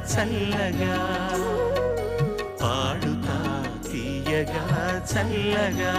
చల్లగా పాడుతా తీయగా చల్లగా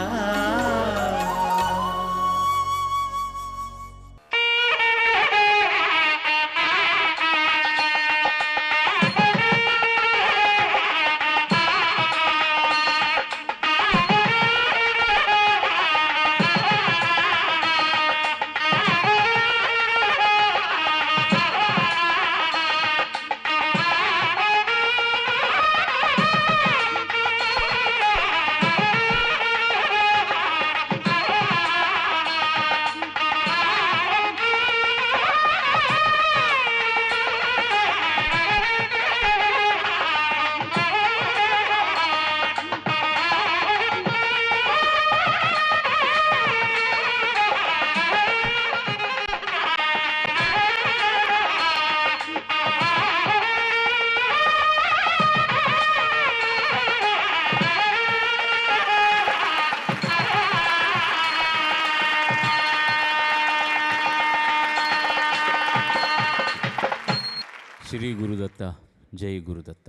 శ్రీ గురుదత్త జై గురుదత్త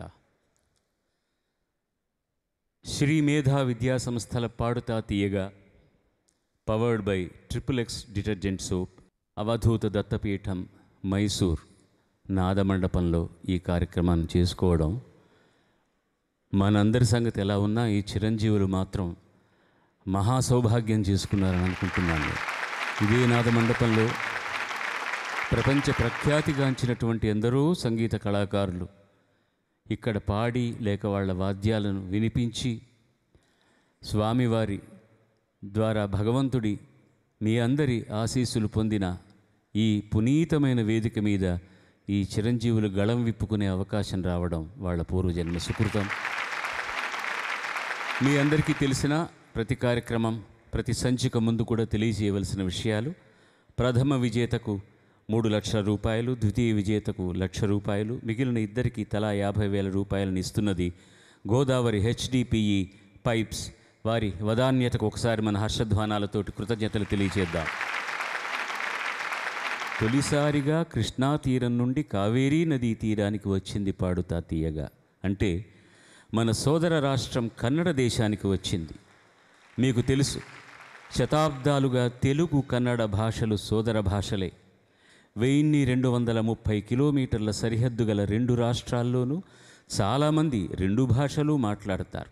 శ్రీ మేధా విద్యా సంస్థల Paduta Theeyaga powered by triple X detergent soap Avadhoota Dattapeetham Mysore నాదమండపంలో ఈ కార్యక్రమాన్ని చేసుకోవడం మనందరి సంగతి ఎలా ఉన్నా ఈ చిరంజీవులు మాత్రం మహా సౌభాగ్యం చేసుకున్నారని అనుకుంటున్నాను ఇదే నాదమండపంలో ప్రపంచ ప్రఖ్యాతిగాంచినటువంటి ఎందరో సంగీత కళాకారులు ఇక్కడ పాడి లేక వాళ్ళ వాద్యాలను వినిపించి స్వామివారి ద్వారా భగవంతుడి మీ అందరి ఆశీస్సులు పొందిన ఈ పునీతమైన వేదిక మీద ఈ చిరంజీవులు గళం విప్పుకునే అవకాశం రావడం వాళ్ళ పూర్వజన్మ సుకృతం మీ అందరికీ తెలిసిన ప్రతి కార్యక్రమం ప్రతి సంచిక ముందు కూడా తెలియజేయవలసిన విషయాలు ప్రథమ విజేతకు మూడు లక్షల రూపాయలు ద్వితీయ విజేతకు లక్ష రూపాయలు మిగిలిన ఇద్దరికి తలా యాభై వేల రూపాయలను ఇస్తున్నది గోదావరి హెచ్డిపిఈ పైప్స్ వారి వదాన్యతకు ఒకసారి మన హర్షధ్వానాలతోటి కృతజ్ఞతలు తెలియజేద్దాం తొలిసారిగా కృష్ణా తీరం నుండి కావేరీ నదీ తీరానికి వచ్చింది పాడుతా తీయగా అంటే మన సోదర రాష్ట్రం కన్నడ దేశానికి వచ్చింది మీకు తెలుసు శతాబ్దాలుగా తెలుగు కన్నడ భాషలు సోదర భాషలే వెయ్యిన్ని రెండు వందల ముప్పై కిలోమీటర్ల సరిహద్దు గల రెండు రాష్ట్రాల్లోనూ చాలామంది రెండు భాషలు మాట్లాడతారు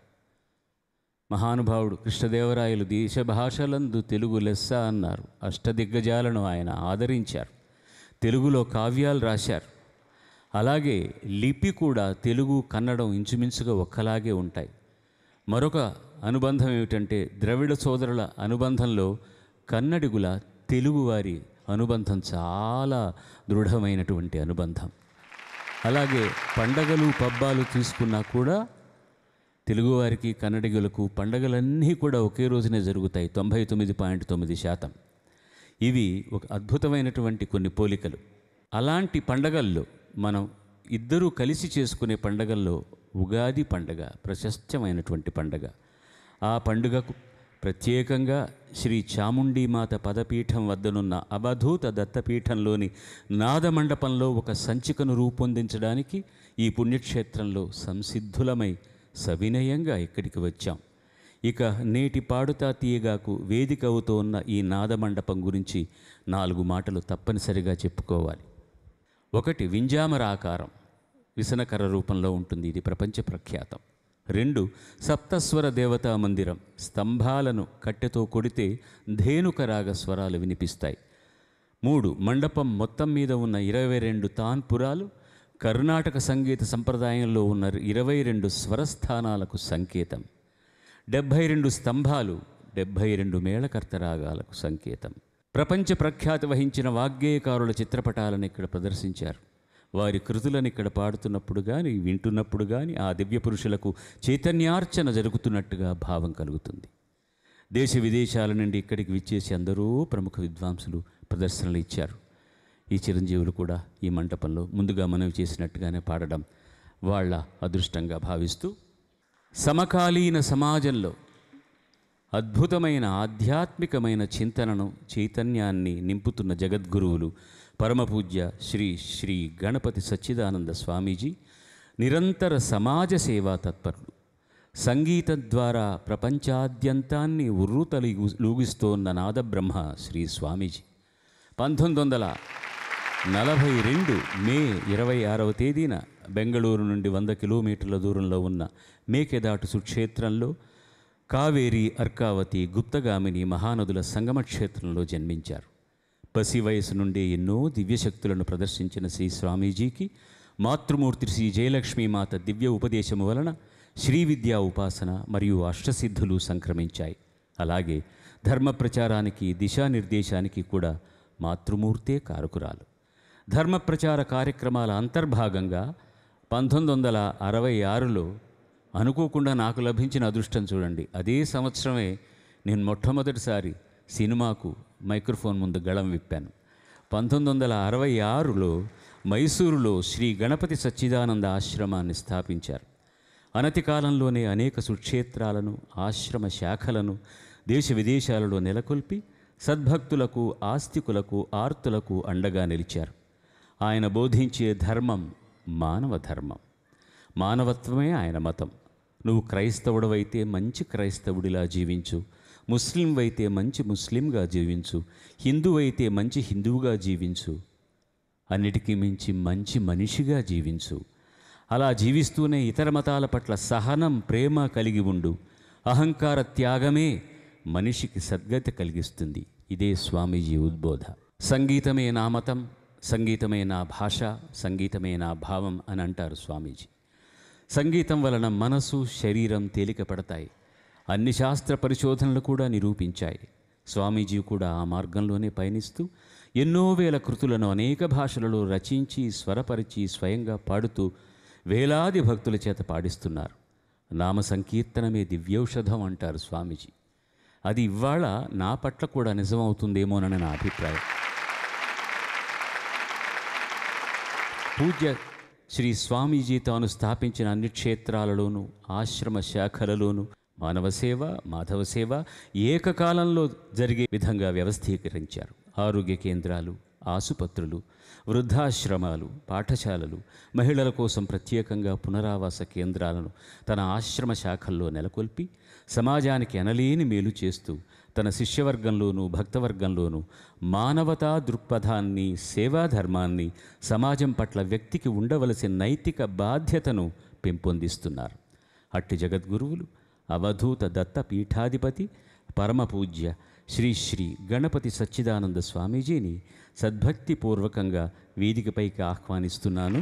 మహానుభావుడు కృష్ణదేవరాయలు దేశ భాషలందు తెలుగు లెస్స అన్నారు అష్టదిగ్గజాలను ఆయన ఆదరించారు తెలుగులో కావ్యాలు రాశారు అలాగే లిపి కూడా తెలుగు కన్నడం ఇంచుమించుగా ఒక్కలాగే ఉంటాయి మరొక అనుబంధం ఏమిటంటే ద్రవిడ సోదరుల అనుబంధంలో కన్నడిగుల తెలుగువారి అనుబంధం చాలా దృఢమైనటువంటి అనుబంధం అలాగే పండగలు పబ్బాలు తీసుకున్నా కూడా తెలుగువారికి కన్నడిగులకు పండగలన్నీ కూడా ఒకే రోజునే జరుగుతాయి తొంభై తొమ్మిది పాయింట్ తొమ్మిది శాతం ఇవి ఒక అద్భుతమైనటువంటి కొన్ని పోలికలు అలాంటి పండగల్లో మనం ఇద్దరూ కలిసి చేసుకునే పండగల్లో ఉగాది పండగ ప్రశస్తమైనటువంటి పండగ ఆ పండుగకు ప్రత్యేకంగా శ్రీ చాముండీమాత పదపీఠం వద్దనున్న అవధూత దత్తపీఠంలోని నాదమండపంలో ఒక సంచికను రూపొందించడానికి ఈ పుణ్యక్షేత్రంలో సంసిద్ధులమై సవినయంగా ఇక్కడికి వచ్చాం ఇక నేటి పాడుతా తీయగాకు వేదిక అవుతోన్న ఈ నాదమండపం గురించి నాలుగు మాటలు తప్పనిసరిగా చెప్పుకోవాలి ఒకటి వింజామర ఆకారం విసనకర రూపంలో ఉంటుంది ఇది ప్రపంచ ప్రఖ్యాతం రెండు సప్తస్వర దేవతా మందిరం స్తంభాలను కట్టెతో కొడితే ధేనుక రాగ స్వరాలు వినిపిస్తాయి మూడు మండపం మొత్తం మీద ఉన్న ఇరవై రెండు తాన్పురాలు కర్ణాటక సంగీత సంప్రదాయంలో ఉన్న ఇరవై రెండు స్వరస్థానాలకు సంకేతం డెబ్భై రెండు స్తంభాలు డెబ్భై రెండు మేళకర్త రాగాలకు సంకేతం ప్రపంచ ప్రఖ్యాతి వహించిన వాగ్గేయకారుల చిత్రపటాలను ఇక్కడ ప్రదర్శించారు వారి కృతులను ఇక్కడ పాడుతున్నప్పుడు కానీ వింటున్నప్పుడు కానీ ఆ దివ్య పురుషులకు చైతన్యార్చన జరుగుతున్నట్టుగా భావం కలుగుతుంది దేశ విదేశాల నుండి ఇక్కడికి విచ్చేసి అందరూ ప్రముఖ విద్వాంసులు ప్రదర్శనలు ఇచ్చారు ఈ చిరంజీవులు కూడా ఈ మంటపంలో ముందుగా మనవి చేసినట్టుగానే పాడడం వాళ్ళ అదృష్టంగా భావిస్తూ సమకాలీన సమాజంలో అద్భుతమైన ఆధ్యాత్మికమైన చింతనను చైతన్యాన్ని నింపుతున్న జగద్గురువులు పరమపూజ్య శ్రీ శ్రీ గణపతి సచ్చిదానంద స్వామీజీ నిరంతర సమాజ సేవా తత్పరులు సంగీతం ద్వారా ప్రపంచాద్యంతాన్ని ఉర్రూతలు లూగిస్తోన్న నాదబ్రహ్మ శ్రీ స్వామీజీ పంతొమ్మిది వందల నలభై రెండు మే ఇరవై ఆరవ తేదీన బెంగళూరు నుండి వంద కిలోమీటర్ల దూరంలో ఉన్న మేకెదాటు సుక్షేత్రంలో కావేరి అర్కావతి గుప్తగామిని మహానదుల సంగమ క్షేత్రంలో జన్మించారు పసి వయసు నుండి ఎన్నో దివ్యశక్తులను ప్రదర్శించిన శ్రీ స్వామీజీకి మాతృమూర్తి శ్రీ జయలక్ష్మీ మాత దివ్య ఉపదేశము వలన శ్రీ విద్యా ఉపాసన మరియు అష్టసిద్ధులు సంక్రమించాయి అలాగే ధర్మ ప్రచారానికి దిశానిర్దేశానికి కూడా మాతృమూర్తే కారకురాలు ధర్మ ప్రచార కార్యక్రమాల అంతర్భాగంగా పంతొమ్మిది వందల అరవై ఆరులో అనుకోకుండా నాకు లభించిన అదృష్టం చూడండి అదే సంవత్సరమే నేను మొట్టమొదటిసారి సినిమాకు మైక్రోఫోన్ ముందు గళం విప్పాను పంతొమ్మిది వందల అరవై ఆరులో మైసూరులో శ్రీ గణపతి సచ్చిదానంద ఆశ్రమాన్ని స్థాపించారు అనతి కాలంలోనే అనేక సుక్షేత్రాలను ఆశ్రమ శాఖలను దేశ విదేశాలలో నెలకొల్పి సద్భక్తులకు ఆస్తికులకు ఆర్తులకు అండగా నిలిచారు ఆయన బోధించే ధర్మం మానవ ధర్మం మానవత్వమే ఆయన మతం నువ్వు క్రైస్తవుడవైతే మంచి క్రైస్తవుడిలా జీవించు ముస్లిం అయితే మంచి ముస్లింగా జీవించు హిందువైతే మంచి హిందువుగా జీవించు అన్నిటికీ మించి మంచి మనిషిగా జీవించు అలా జీవిస్తూనే ఇతర మతాల పట్ల సహనం ప్రేమ కలిగి ఉండు అహంకార త్యాగమే మనిషికి సద్గతి కలిగిస్తుంది ఇదే స్వామీజీ ఉద్బోధ సంగీతమే నా మతం సంగీతమే నా భాష సంగీతమే నా భావం అని అంటారు స్వామీజీ సంగీతం వలన మనసు శరీరం తేలిక పడతాయి అన్ని శాస్త్ర పరిశోధనలు కూడా నిరూపించాయి స్వామీజీ కూడా ఆ మార్గంలోనే పయనిస్తూ ఎన్నో వేల కృతులను అనేక భాషలలో రచించి స్వరపరిచి స్వయంగా పాడుతూ వేలాది భక్తుల చేత పాడిస్తున్నారు నామ సంకీర్తనమే దివ్యౌషధం అంటారు స్వామీజీ అది ఇవాళ నా పట్ల కూడా నిజమవుతుందేమోనని నా అభిప్రాయం పూజ్య శ్రీ స్వామీజీ తాను స్థాపించిన అన్ని క్షేత్రాలలోనూ ఆశ్రమ శాఖలలోనూ మానవ సేవ మాధవ సేవ ఏకకాలంలో జరిగే విధంగా వ్యవస్థీకరించారు ఆరోగ్య కేంద్రాలు ఆసుపత్రులు వృద్ధాశ్రమాలు పాఠశాలలు మహిళల కోసం ప్రత్యేకంగా పునరావాస కేంద్రాలను తన ఆశ్రమ శాఖల్లో నెలకొల్పి సమాజానికి అనలేని మేలు చేస్తూ తన శిష్యవర్గంలోనూ భక్తవర్గంలోనూ మానవతా దృక్పథాన్ని సేవాధర్మాన్ని సమాజం పట్ల వ్యక్తికి ఉండవలసిన నైతిక బాధ్యతను పెంపొందిస్తున్నారు అట్టి జగద్గురువులు అవధూత దత్త పీఠాధిపతి పరమపూజ్య శ్రీ శ్రీ గణపతి సచ్చిదానంద స్వామీజీని సద్భక్తిపూర్వకంగా వేదికపైకి ఆహ్వానిస్తున్నాను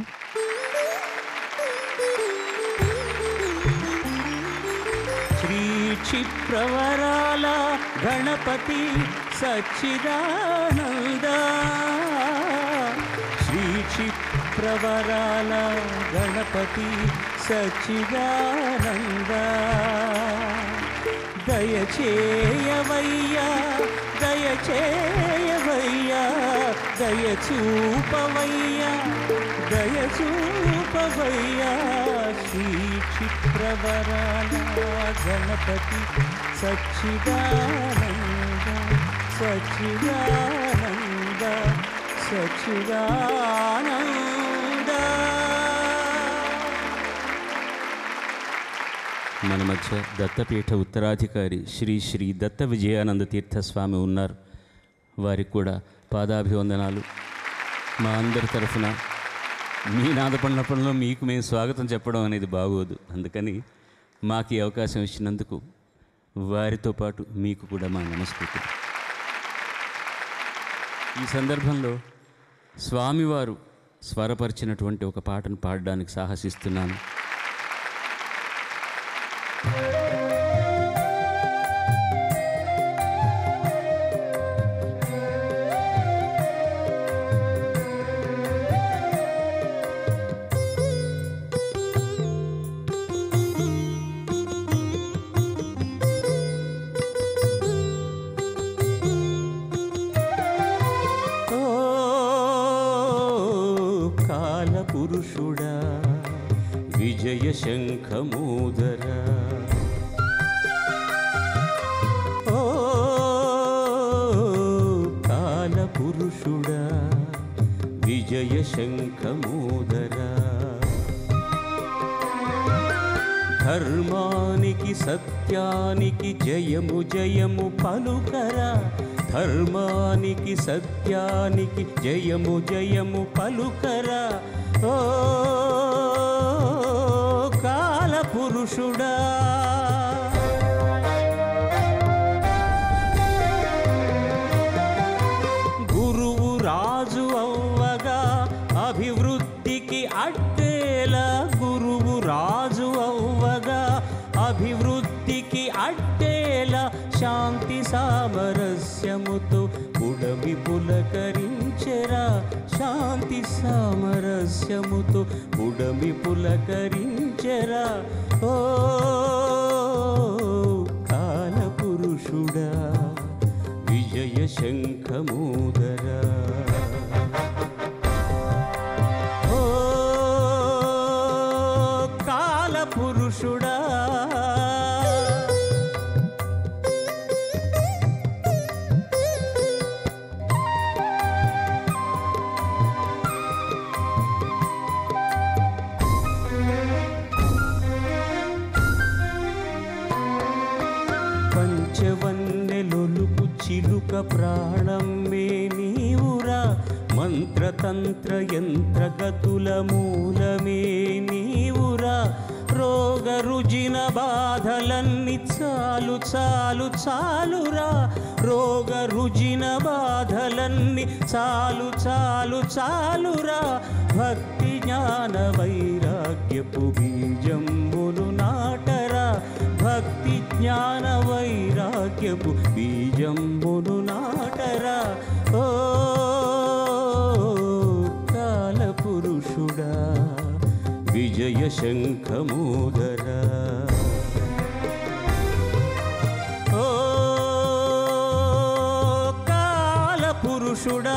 శ్రీ క్షిప్రవరాల గణపతి సచ్చిదానంద శ్రీ క్షిప్రవరాల గణపతి సచ్చిదానంద దయచేయవయ్యా దయచేయవయ్యా దయచూపవయ్యా దయచూపవయ్యా శ్రీ క్షిప్రవరాల గణపతి సచ్చిదానంద సచ్చిదానంద సచ్చిదానంద మన మధ్య దత్తపీఠ ఉత్తరాధికారి శ్రీ శ్రీ దత్త విజయానంద తీర్థస్వామి ఉన్నారు వారికి కూడా పాదాభివందనాలు మా అందరి తరఫున మీ నాదపడినప్పటిలో మీకు మేము స్వాగతం చెప్పడం అనేది బాగోదు అందుకని మాకు ఈ అవకాశం ఇచ్చినందుకు వారితో పాటు మీకు కూడా మా నమస్కృతులు ఈ సందర్భంలో స్వామివారు స్వరపరిచినటువంటి ఒక పాటను పాడడానికి సాహసిస్తున్నాను ఓ కాలపురుషుడా విజయ శంఖమూదరా ఓ కాలపురుషుడా విజయ శంఖమూదరా ధర్మానికి సత్యానికి జయము జయము పలుకరా ధర్మానికి సత్యానికి జయము జయము పలుకరా ఓ కాల పురుషుడా గురువు రాజు అవ్వగా అభివృద్ధికి అడ్డేలా గురువు రాజు అవ్వగా అభివృద్ధికి అడ్డేలా శాంతి సామరస్యముతో పుడమి పులకరించెరా శాంతి సామరస్యముతో పుడమి పులకరించెరా ఓ కాల పురుషుడా విజయ శంఖమూదరా ఓ కాల పురుషుడా పంచవన్నెలొలుపు చిలుక ప్రాణం మే నీవురా మంత్రతంత్ర యంత్రగతుల మూలమే నీవురా రోగ రుజిన బాధలన్నీ చాలు చాలు చాలురా రోగ రుజిన బాధలన్నీ చాలు చాలు చాలురా భక్తి జ్ఞాన వైరాగ్యపు బీజంబులు నాటరా భక్తి జ్ఞాన వైరాగ్యపు బీజంబును నాటరా ఓ కాల పురుషుడా విజయ శంఖమూదరా ఓ కాల పురుషుడా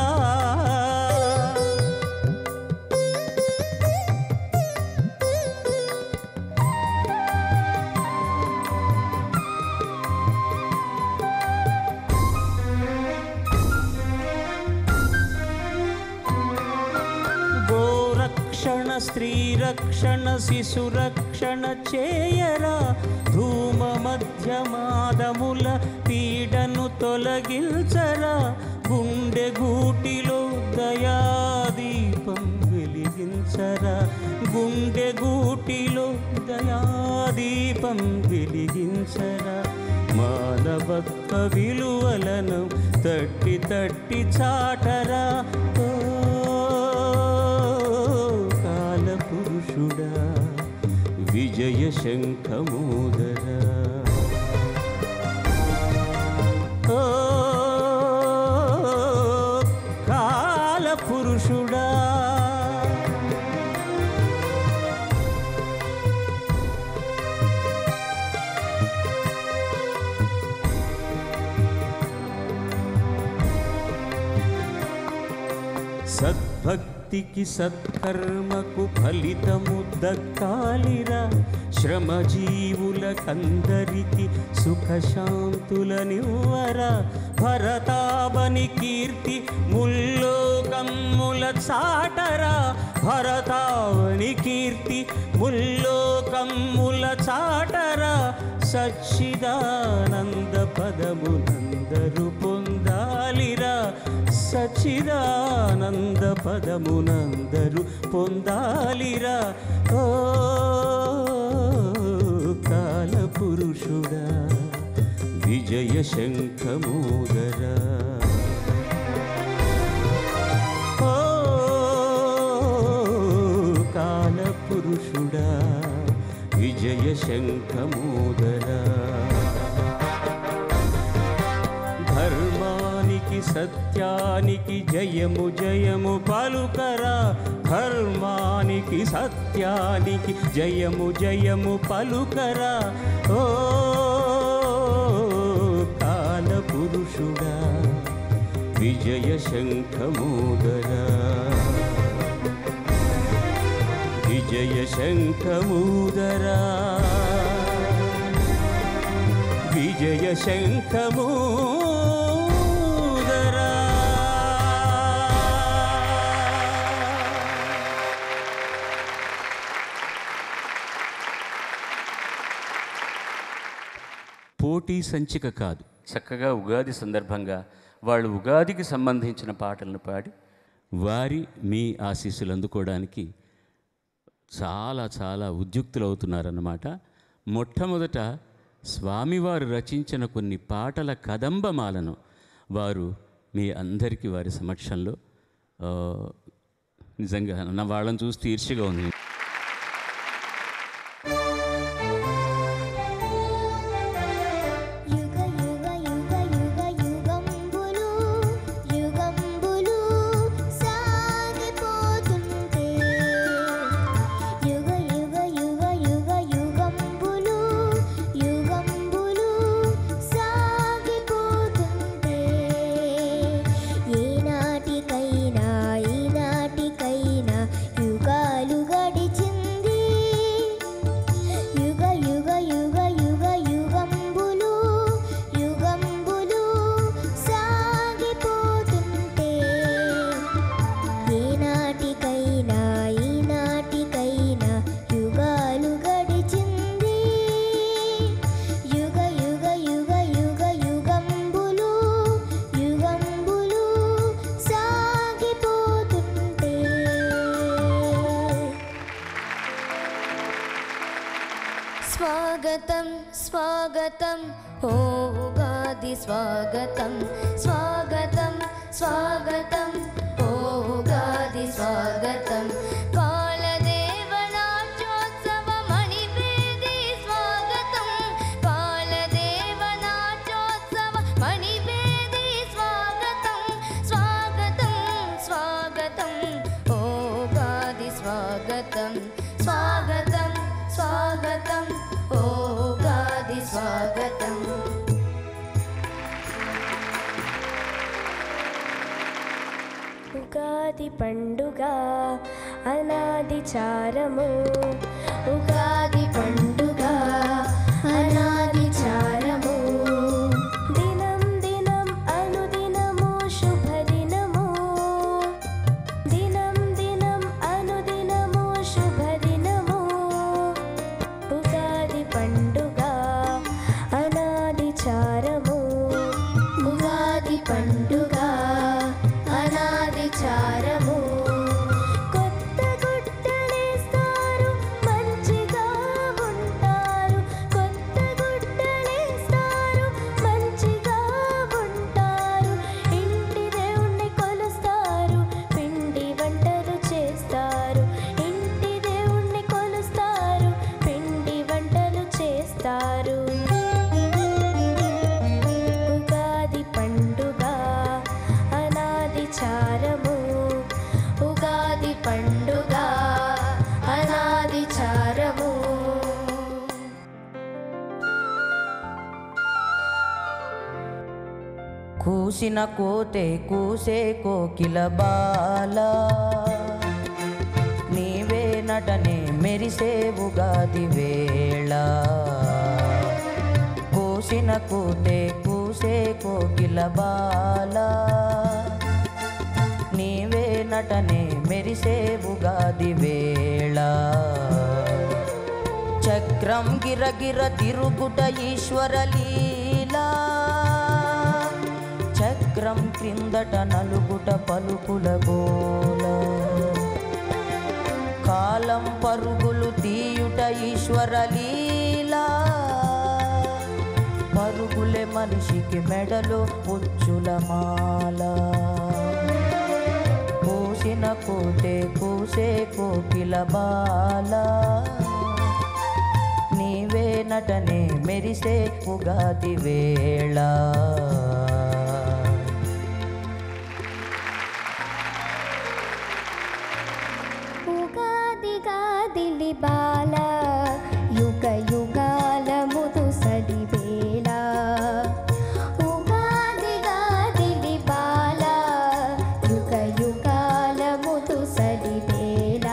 గోరక్షణ స్త్రీ రక్షణ శిశు రక్షణ చేయరా ధూమ మధ్యమాదముల పీడను తొలగించరా గుండె గూటిలో దయాదీపం వెలిగించరా గుండె గూటిలో దయాదీపం వెలిగించరా మానవత్వ విలువలను తట్టి తట్టి చాటరా ఓ కాల పురుషుడా విజయ శంఖమూదరా ఓ కాల పురుషుడా సద్భక్తికి సత్కర్మకు ఫలితము దక్కాలిరా శ్రమజీవులకందరికి సుఖశాంతులనివ్వరా భరతాబని కీర్తి ముల్లోకమ్ముల చాటరా భరతావని కీర్తి ముల్లోకమ్ముల చాటరా సచ్చిదానంద పదమునందరు పొందాలిరా సచ్చిదానంద పదమునందరు పొందాలిరా ఓ కాల పురుషుడా విజయ శంఖమూదరా ఓ కాల పురుషుడా విజయ శంఖమూదరా ధర్మానికి సత్యానికి జయము జయము పలుకరా ధర్మానికి సత్యానికి జయము జయము పలుకరా ఓ కాల పురుషుడా విజయ శంఖమూదరా విజయ శంఖమూదరా విజయ శంఖమూదరా పోటీ సంచిక కాదు చక్కగా ఉగాది సందర్భంగా వాళ్ళు ఉగాదికి సంబంధించిన పాటలను పాడి వారి మీ ఆశీస్సులు అందుకోవడానికి చాలా చాలా ఉద్యుక్తులు అవుతున్నారన్నమాట మొట్టమొదట స్వామివారు రచించిన కొన్ని పాటల కదంబమాలను వారు మీ అందరికీ వారి సమక్షంలో ఆ, నిజంగా నా వాళ్ళని చూస్తే ఈర్ష్యగా ఉంది యుగ యుగ యుగ యుగ యుగంబులు యుగంబులు సాగిపోతుంటే యుగ యుగ యుగ యుగ యుగంబులు యుగంబులు సాగిపోతుంటే ఏనాటికైనా ఈనాటికైనా యుగాలు గడిచింది యుగ యుగ యుగ యుగ యుగంబులు యుగంబులు సాగిపోతుంటే ఏనాటికైనా ఈనాటికైనా యుగాలు గడిచింది యుగ యుగ యుగ యుగ యుగంబులు యుగంబులు సాగిపోతుంటే స్వాగతం స్వాగతం ఓ ఉగాది స్వాగతం స్వాగతం స్వాగతం ఓ ఉగాది స్వాగతం కాలదేవనాట్యోత్సవ మణివేది స్వాగతం కాలదేవనాట్యోత్సవ మణివేది స్వాగతం స్వాగతం స్వాగతం ఓ ఉగాది స్వాగతం స్వాగతం స్వాగతం ఓ ఉగాది స్వాగతం ఉగాది పండుగ అనాది చారము ఉగాది పండుగ అనాది చారము దినం దినం అనుదినము శుభదినము దినం దినం అనుదినము శుభదినము ఉగాది పండుగ అనాది చారము ఉగాది పండుగ అనాది చారము కొత్త గుడ్డలేస్తారు మంచిగా ఉంటారు కొత్త గుడ్డలేస్తారు మంచిగా ఉంటారు ఇంటి దేవుణ్ణి కొలుస్తారు పిండి వంటలు చేస్తారు ఇంటి దేవుణ్ణి కొలుస్తారు పిండి వంటలు చేస్తారు ఉగాది పండుగ అనాది చారము ఉగాది పండుగ అనాది చారము కూసిన కోతే కూసే కోకిల బాల నీవే నటనే మెరిసే ఉగాది వేళ కూసిన కోతే కూసే కోకిల బాల నీవే నటనే మెరిసే ఉగాది వేళ చక్రం గిరగిర తిరుగుట ఈశ్వర లీలా చక్రం క్రిందట నలుగుట పలుకుల గోల కాలం పరుగులు తీయుట ఈశ్వర లీలా పరుగులే మనిషికి మెడలో ఉచ్చుల మాల కూసిన కోతే కూసే కోకిల బాల నీవే నటనే మెరిసే ఉగాది వేళ ఉగాదిగా దిలి బాల యుగ యుగాల ముదుసడి వేళ ఉగాదిగా దిలి బాల యుగ యుగాల ముదుసడి వేళ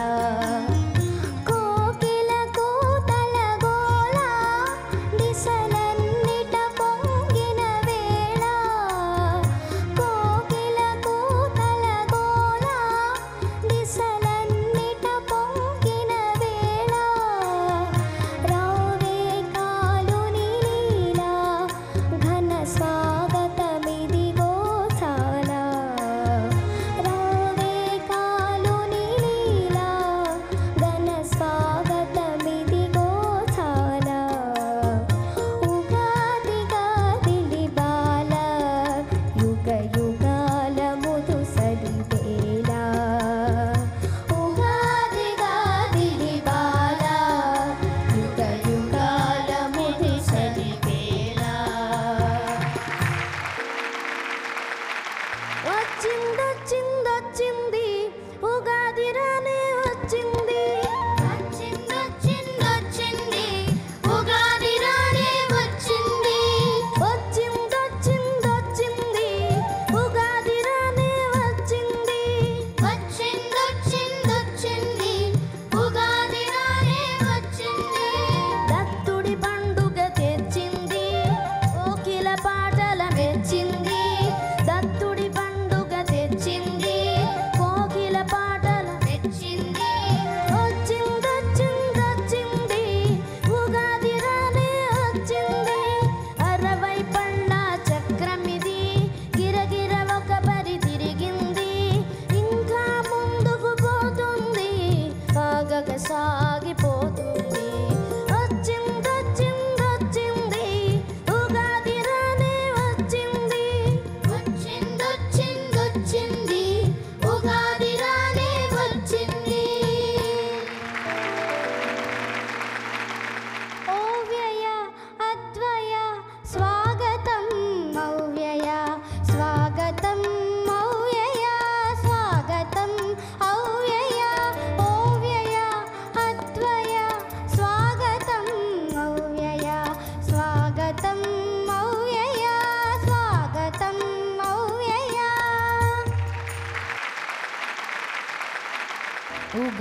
కోకిల కూతల గోల దిశలన్నిట పొంగిన వేళ కోకిల కూతల గోల దిశలన్నిట పొంగిన వేళ రావే కాలుని లీలా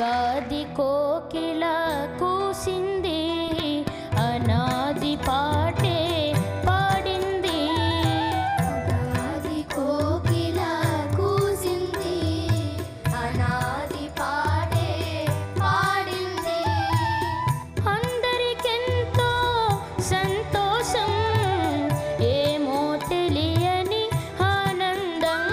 ఉగాది కోకిల కూసింది అనాది పాటే పాడింది ఉగాది కోకిల కూసింది అనాది పాడే పాడింది అందరికెంతో సంతోషం ఏమో తెలియని ఆనందం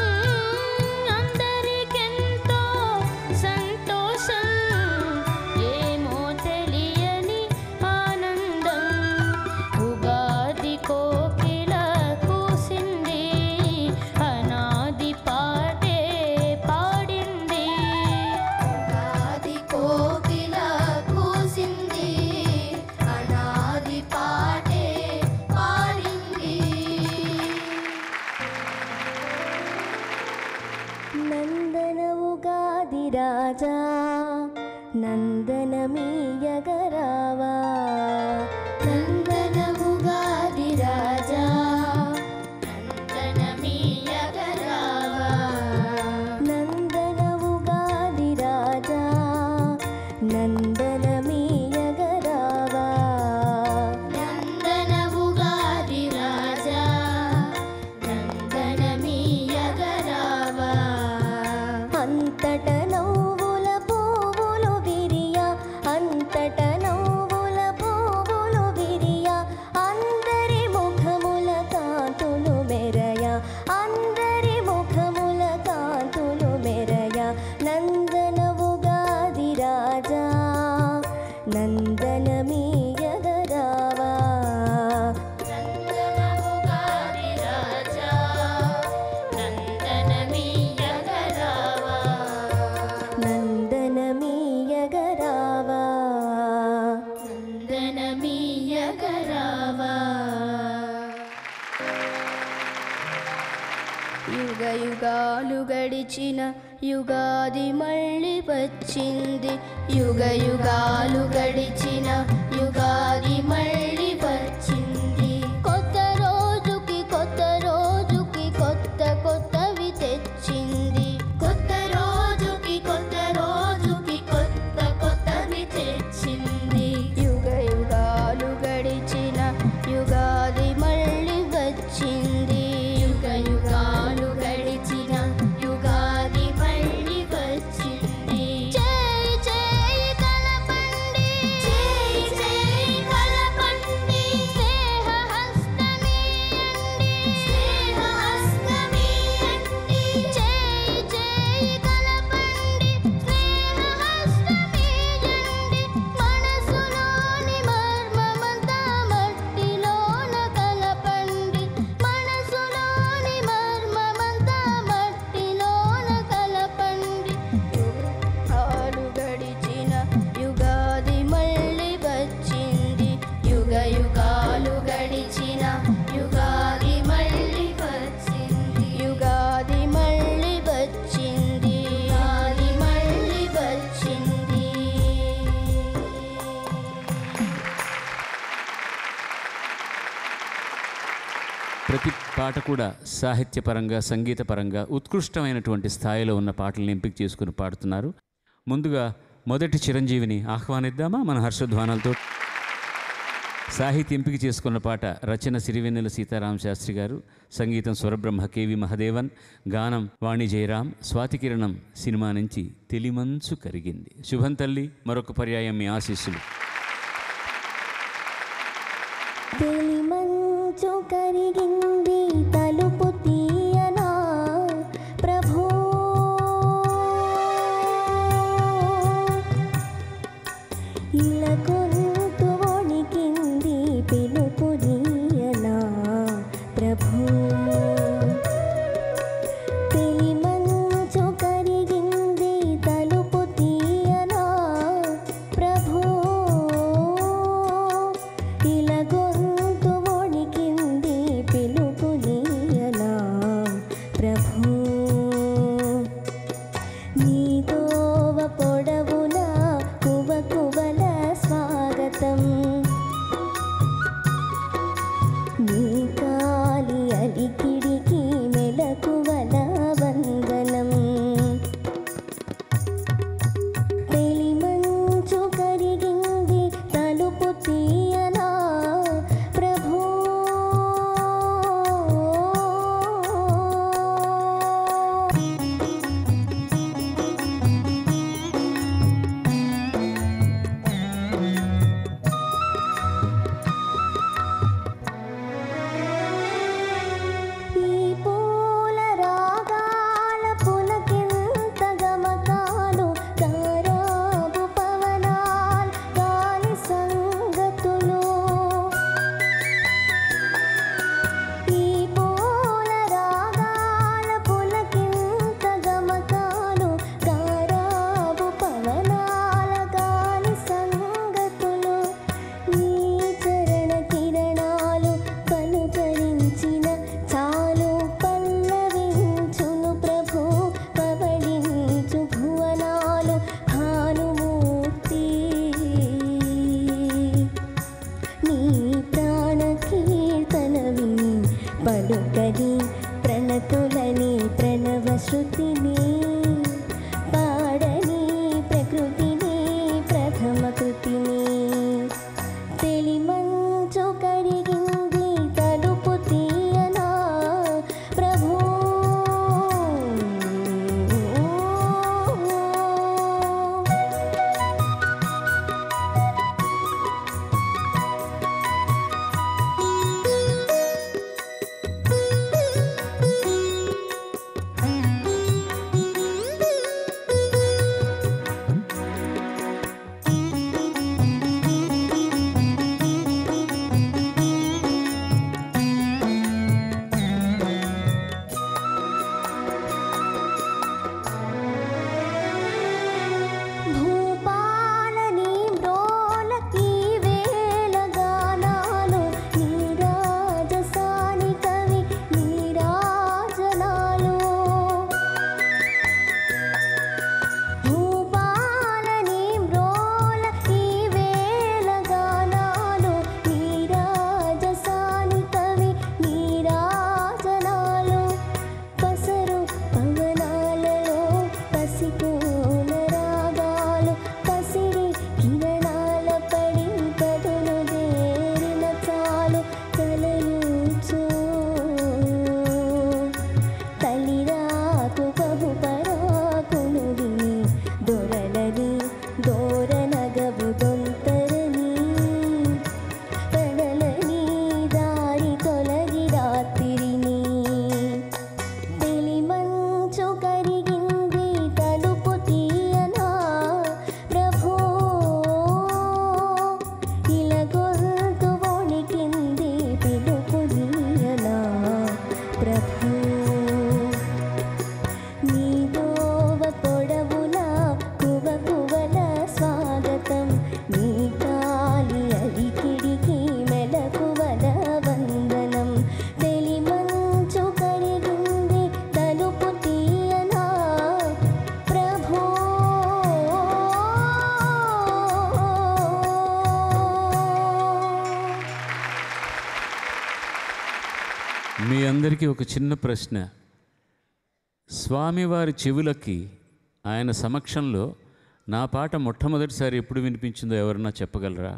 అందరికెంతో సంతోషం ఏమో తెలియని ఆనందం ఉగాది కోకిల కూసింది అనాది పాటే పాడింది ఉగాది కోకిల కూసింది అనాది పాడే పాడింది నందన ఉగాది రాజా నందనమీయగరావా నందన ఉగాది రాజా నందనమీయగరావా నందన ఉగాది రాజా నందనమీయగరావా నందన ఉగాది రాజా నందనమీయగరావా అంతట నవ్వుల పువ్వులు విరియ అంతట నవ్వుల పువ్వులు విరియ అందరి ముఖముల కాంతులు మెరయ అందరి ముఖముల కాంతులు మెరయ నందన ఉగాది రాజా నందనమీయగరావా నందన ఉగాది రాజా నందనమీయగరావా నందనమీయగరావా నందనమీయగరావా యుగ యుగాలు గడిచిన యుగాది మళ్ళీ వచ్చింది యుగ యుగాలు గడిచిన యుగాది మళ్ళీ వచ్చింది కొత్త రోజుకి కొత్త రోజుకి కొత్త కొత్తవి తెచ్చింది కొత్త రోజుకి కొత్త రోజుకి కొత్త కొత్తవి తెచ్చింది యుగ యుగాలు గడిచిన యుగాది మళ్ళీ వచ్చింది యుగ యుగాలు గడిచిన యుగాది మళ్ళీ వచ్చింది చేయి చేయి కలపండి చేయి చేయి కలపండి స్నేహ హస్తమీయండి స్నేహ హస్తమీయండి చేయి చేయి కలపండి స్నేహ హస్తమీయండి మనసులోని మర్మమంతా మట్టిలోన కలపండి మనసులోని మర్మమంతా మట్టిలోన కలపండి యుగాలు గడిచిన యుగాది మళ్ళీ వచ్చింది యుగ యుగాలు గడిచిన యుగాది మళ్ళీ వచ్చింది యుగాది మళ్ళీ వచ్చింది యుగాది మళ్ళీ వచ్చింది ప్రతి పాట కూడా సాహిత్యపరంగా సంగీతపరంగా ఉత్కృష్టమైనటువంటి స్థాయిలో ఉన్న పాటలను ఎంపిక చేసుకుని పాడుతున్నారు ముందుగా మొదటి చిరంజీవిని ఆహ్వానిద్దామా మన హర్షధ్వానాలతో సాహిత్య ఎంపిక చేసుకున్న పాట రచన సిరివెన్నెల సీతారామ శాస్త్రి గారు సంగీతం స్వరబ్రహ్మ కేవి మహదేవన్ గానం వాణి జయరాం స్వాతికిరణం సినిమా నుంచి తెలిమంచు కరిగింది శుభం తల్లి మరొక పర్యాయం మీ ఆశీస్సులు తెలిమంచు కరిగింది తలుపు తీయనా ప్రభో ఇలా గొంతు వణికింది పిలుపు తీయనా ప్రభో తెలిమంచు కరిగింది తలుపు తీయనా ప్రభో ఇలా గొంతు వణికింది పిలుపు నీయనా ప్రభు నీతోవ పొడవునా కువ కువల స్వాగతం నీ కాలి అలికిడికి మెలకువల వందనం తెలి మీ అందరికీ ఒక చిన్న ప్రశ్న స్వామివారి చెవులకి ఆయన సమక్షంలో నా పాట మొట్టమొదటిసారి ఎప్పుడు వినిపించిందో ఎవరన్నా చెప్పగలరా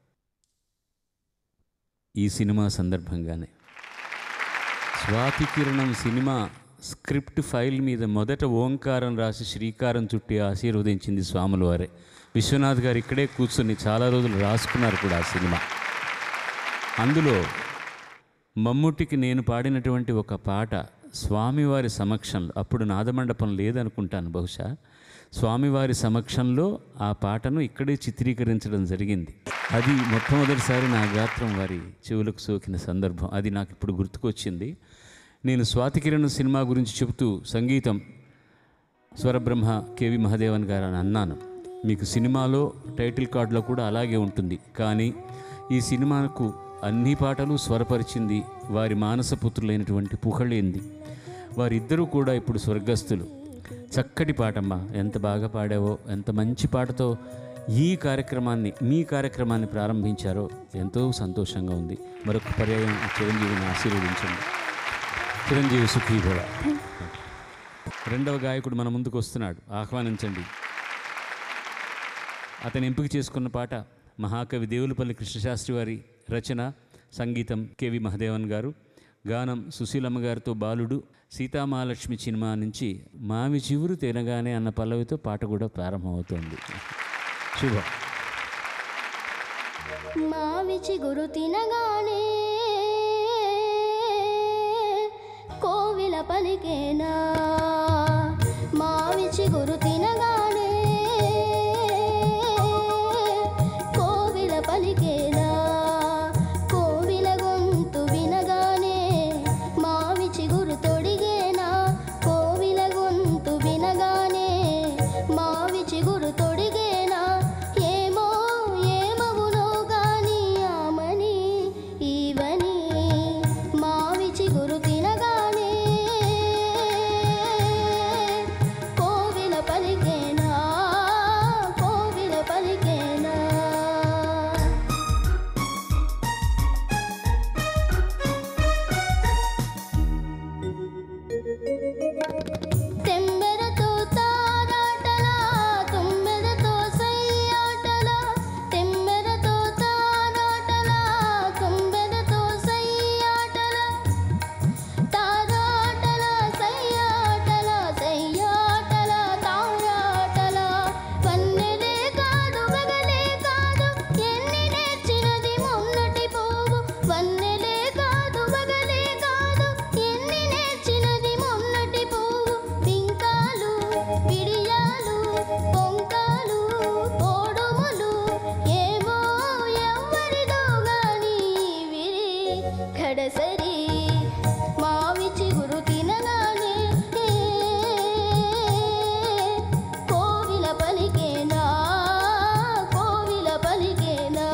ఈ సినిమా సందర్భంగానే స్వాతి కిరణం సినిమా స్క్రిప్ట్ ఫైల్ మీద మొదట ఓంకారం రాసి శ్రీకారం చుట్టి ఆశీర్వదించింది స్వాముల వారే విశ్వనాథ్ గారు ఇక్కడే కూర్చుని చాలా రోజులు రాసుకున్నారు కూడా ఆ సినిమా అందులో మమ్ముటికి నేను పాడినటువంటి ఒక పాట స్వామివారి సమక్షంలో అప్పుడు నాదమండపం లేదనుకుంటాను బహుశా స్వామివారి సమక్షంలో ఆ పాటను ఇక్కడే చిత్రీకరించడం జరిగింది అది మొట్టమొదటిసారి నా గాత్రం వారి చెవులకు సోకిన సందర్భం అది నాకు ఇప్పుడు గుర్తుకొచ్చింది నేను స్వాతికిరణ్ సినిమా గురించి చెబుతూ సంగీతం స్వరబ్రహ్మ కేవి మహాదేవన్ గారు అని అన్నాను మీకు సినిమాలో టైటిల్ కార్డులో కూడా అలాగే ఉంటుంది కానీ ఈ సినిమాకు అన్ని పాటలు స్వరపరిచింది వారి మానసపుత్రులైనటువంటి పుహళేంది వారిద్దరూ కూడా ఇప్పుడు స్వర్గస్థులు చక్కటి పాటమ్మా ఎంత బాగా పాడావో ఎంత మంచి పాటతో ఈ కార్యక్రమాన్ని మీ కార్యక్రమాన్ని ప్రారంభించారో ఎంతో సంతోషంగా ఉంది మరొక పర్యాయం ఆ చిరంజీవిని ఆశీర్వదించండి చిరంజీవి సుఖీభవ రెండవ గాయకుడు మన ముందుకు వస్తున్నాడు ఆహ్వానించండి అతను ఎంపిక చేసుకున్న పాట మహాకవి దేవులపల్లి కృష్ణశాస్త్రి వారి రచన సంగీతం కెవి మహదేవన్ గారు గానం సుశీలమ్మ గారితో బాలుడు సీతామహాలక్ష్మి సినిమా నుంచి మావి చివురు తినగానే అన్న పల్లవితో పాట కూడా ప్రారంభమవుతోంది శుభం మావి చిగురు తినగానే కోవిల పలికేనా మావి చిగురు తినగానే కోవిల పలికేనా కోవిల గొంతు వినగానే మావి చిగురు తొడిగేనా కోవిల గొంతు వినగానే మావి చిగురు తొడిగేనా ఏమో ఏమవునో గాని ఆమని ఈవని మావి చిగురు తినగానే కోవిల పలికేనా కోవిల పలికేనా తెమ్మెరతో తారాటలా తుమ్మెదతో సయ్యాటలా తెమ్మెరతో తారాటలా తుమ్మెదతో సయ్యాటలా తారాటలా సయ్యాటలా సయ్యాటలా తారాటలా వన్నెలే కాదు వగలే కాదు ఎన్ని నేర్చినది మొన్నటి పోవు వన్నెలే కాదు వగలే కాదు ఎన్ని నేర్చినది మొన్నటి పోవు పింకాలు పిడియాలు పొంకాలు పోడుములు ఏమో ఎవ్వరిదో గాని విరి కడసరి మావి చిగురు తినగానే కోవిల పలికేనా కోవిల పలికేనా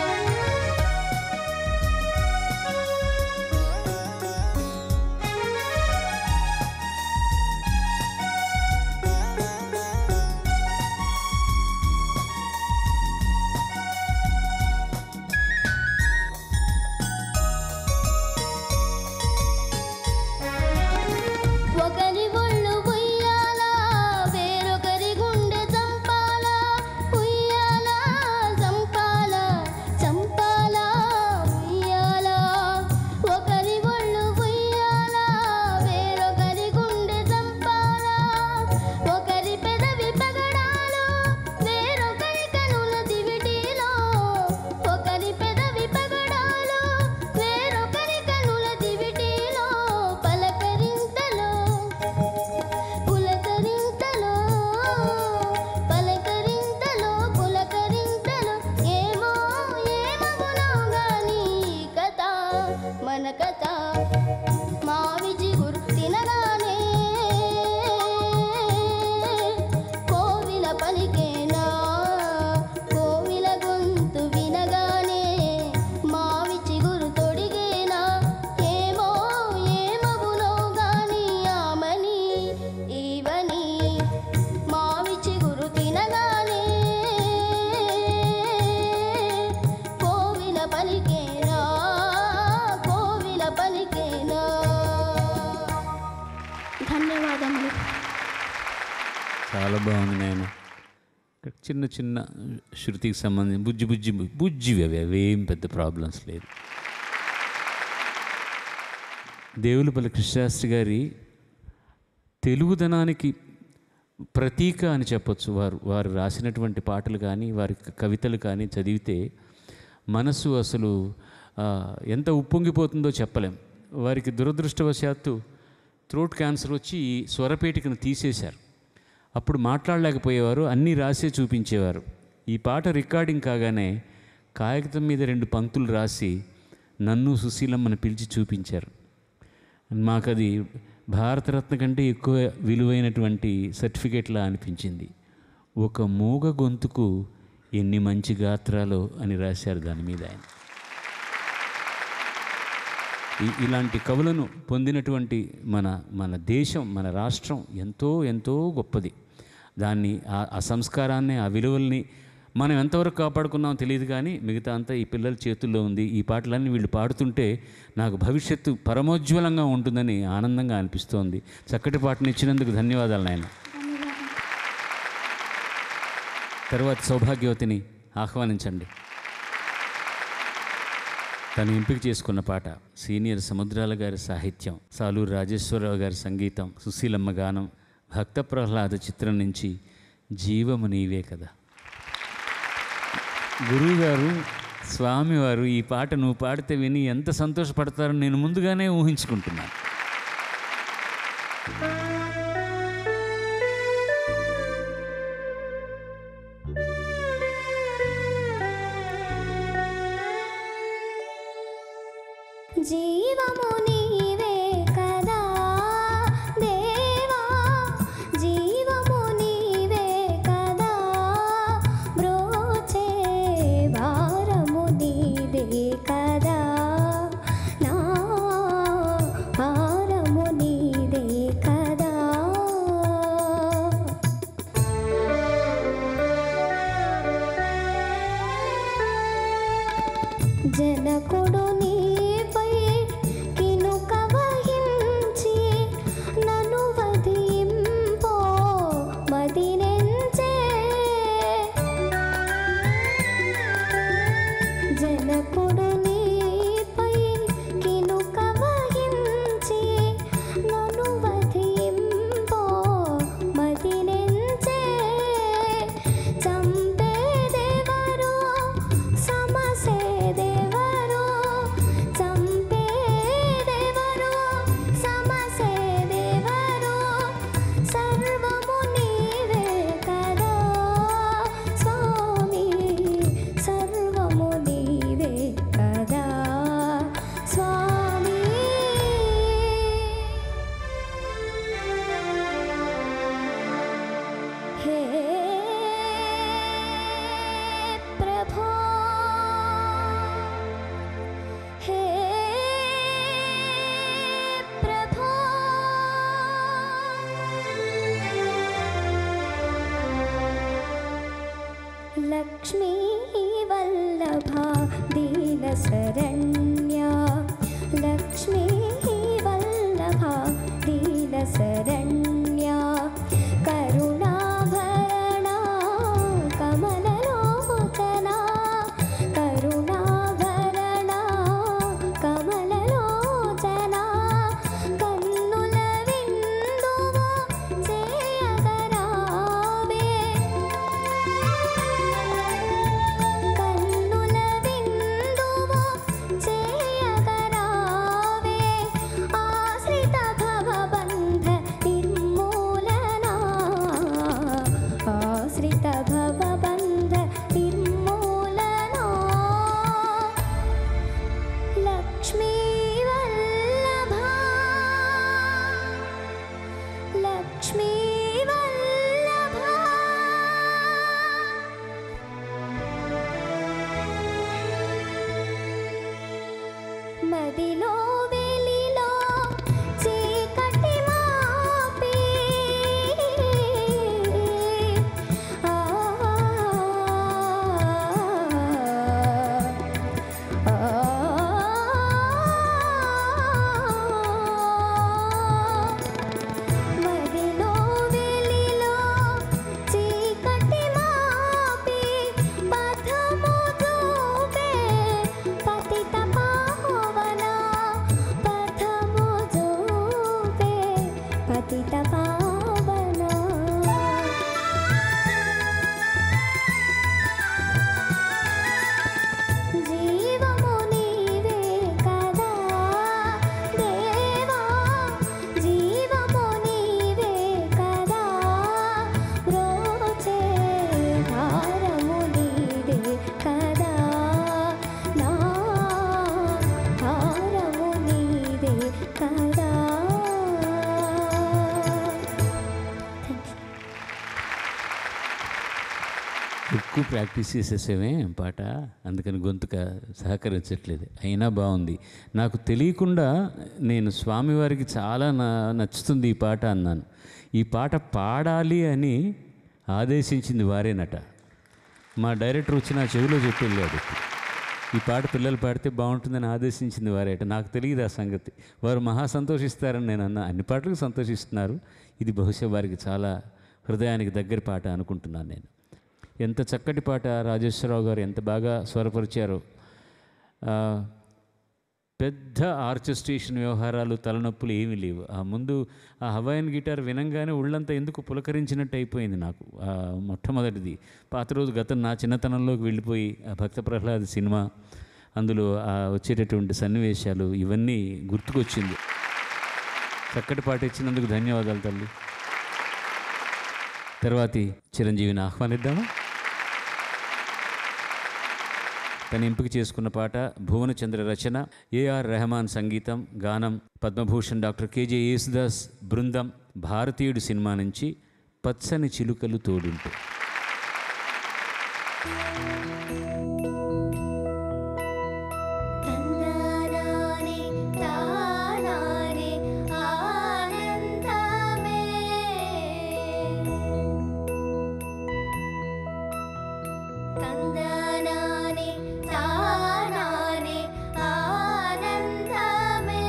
ఒకరి ఒళ్ళు ఉయ్యాల వేరొకరి గుండె చంపాల ఉయ్యాల చంపాల చంపాల ఉయ్యాల ఒకరి ఒళ్ళు ఉయ్యాల వేరొకరి గుండె చంపాల ఒకరి పెదవి పగడాలు వేరొకరి కనుల దివిటీలో ఒకరి పెదవి పగడాలు వేరొకరి కనుల దివిటీలో పలకరింతలో పులకరింతలో పలకరింతలో పులకరింతలో ఏమో ఏమవునో గాని ఈ కథ మన కథ మావి చిగురు తినగానే కోవిల పలికేనా కోవిల గొంతు వినగానే మావి చిగురు తొడిగేనా ఏమో ఏమవునో గాని ఆమని ఈవని మావి చిగురు తినగానే కోవిల పలికేనా కోవిల పలికేనా చాలా బాగుంది నేను ఇక్కడ చిన్న చిన్న శృతికి సంబంధించి బుజ్జి బుజ్జి బుజ్జివి అవి అవేం పెద్ద ప్రాబ్లమ్స్ లేదు దేవులపల్లి కృష్ణశాస్త్రి గారి తెలుగుదనానికి ప్రతీక అని చెప్పొచ్చు వారు వారు రాసినటువంటి పాటలు కానీ వారి కవితలు కానీ చదివితే మనసు అసలు ఆ, ఎంత ఉప్పొంగిపోతుందో చెప్పలేం వారికి దురదృష్టవశాత్తు థ్రోట్ క్యాన్సర్ వచ్చి ఈ స్వరపేటికను తీసేశారు అప్పుడు మాట్లాడలేకపోయేవారు అన్నీ రాసే చూపించేవారు ఈ పాట రికార్డింగ్ కాగానే కాగితం మీద రెండు పంక్తులు రాసి నన్ను సుశీలమ్మని పిలిచి చూపించారు మాకు అది భారతరత్న కంటే ఎక్కువ విలువైనటువంటి సర్టిఫికేట్లా అనిపించింది ఒక మూగ గొంతుకు ఎన్ని మంచి గాత్రాలు అని రాశారు దాని మీద ఆయన ఈ- ఇలాంటి కవులను పొందినటువంటి మన మన దేశం మన రాష్ట్రం ఎంతో ఎంతో గొప్పది దాన్ని ఆ- ఆ సంస్కారాన్ని ఆ విలువల్ని మనం ఎంతవరకు కాపాడుకున్నామో తెలియదు కానీ మిగతా అంతా ఈ పిల్లల చేతుల్లో ఉంది ఈ పాటలన్నీ వీళ్ళు పాడుతుంటే నాకు భవిష్యత్తు పరమోజ్వలంగా ఉంటుందని ఆనందంగా అనిపిస్తోంది చక్కటి పాటను ఇచ్చినందుకు ధన్యవాదాలు నాయన తర్వాత సౌభాగ్యవతిని ఆహ్వానించండి తను ఎంపిక చేసుకున్న పాట సీనియర్ సముద్రాల గారి సాహిత్యం సాలూరు రాజేశ్వరరావు గారి సంగీతం సుశీలమ్మ గానం భక్త ప్రహ్లాద చిత్రం నుంచి జీవము నీవే కదా గురువుగారు స్వామివారు ఈ పాట నువ్వు పాడితే విని ఎంత సంతోషపడతారో నేను ముందుగానే ఊహించుకుంటున్నాను జీవము నీవే కదా దేవా జీవము నీవే కదా బ్రోచే భారము నీదే కదా నా భారము నీదే కదా జనకుడు నీపై కినుక వహించి నన్ను వధింపో మదినెంచే జనకుడు నీపై కినుక వహించి నన్ను వధింపో మదినెంచే చంపేదెవరో సమసేదెవరో చంపేదెవరో సమసేదెవరో సర్వము నీవే కదా స్వామి సర్వము నీవే కదా స్వామి హే ప్రభో హే ప్రభో లక్ష్మీ వల్లభా దీన శరణ్యా లక్ష్మీ వల్లభా దీన శరణ్యా కరుణాభరణా కమలలోచనా కరుణాభరణా కమలలోచనా కన్నుల విందువా చేయగరావే కన్నుల విందువా చేయగరావే ఆశ్రిత భవబంధ నిర్మూలనా ఆశ్రిత భవబంధ నిర్మూలనా లక్ష్మీ వల్లభా లక్ష్మీ వల్లభా మదిలో వెలిలో చీకటి మాపి ఆ మదిలో వెలిలో ఎక్కువ ప్రాక్టీస్ చేసేసేమే పాట అందుకని గొంతుక సహకరించట్లేదు అయినా బాగుంది నాకు తెలియకుండా నేను స్వామివారికి చాలా నా నచ్చుతుంది ఈ పాట అన్నాను ఈ పాట పాడాలి అని ఆదేశించింది వారేనట మా డైరెక్టర్ వచ్చి నా చెవిలో చెప్పి వెళ్ళాడు ఈ పాట పిల్లలు పాడితే బాగుంటుందని ఆదేశించింది వారేట నాకు తెలియదు ఆ సంగతి వారు మహా సంతోషిస్తారని నేను అన్నా అన్ని పాటలకు సంతోషిస్తున్నారు ఇది బహుశా వారికి చాలా హృదయానికి దగ్గర పాట అనుకుంటున్నాను నేను ఎంత చక్కటి పాట రాజేశ్వరరావు గారు ఎంత బాగా స్వరపరిచారో ఆ, పెద్ద ఆర్కెస్ట్రేషన్ వ్యవహారాలు తలనొప్పులు ఏమీ లేవు ఆ ముందు ఆ హవాయిన్ గిటార్ వినంగానే ఒళ్ళంతా ఎందుకు పులకరించినట్టు అయిపోయింది నాకు ఆ మొట్టమొదటిది పాత రోజు గతం నా చిన్నతనంలోకి వెళ్ళిపోయి ఆ భక్త ప్రహ్లాద్ సినిమా అందులో ఆ వచ్చేటటువంటి సన్నివేశాలు ఇవన్నీ గుర్తుకొచ్చింది చక్కటి పాట ఇచ్చినందుకు ధన్యవాదాలు తల్లి తర్వాతి చిరంజీవిని ఆహ్వానిద్దామా తను ఎంపిక చేసుకున్న పాట భువనచంద్ర రచన ఏఆర్ రెహమాన్ సంగీతం గానం పద్మభూషణ్ డాక్టర్ కేజే యేసుదాస్ బృందం భారతీయుడు సినిమా నుంచి పచ్చని చిలుకలు తోడుంటూ తందనానే తానానే ఆనందమే తందనానే తానానే ఆనందమే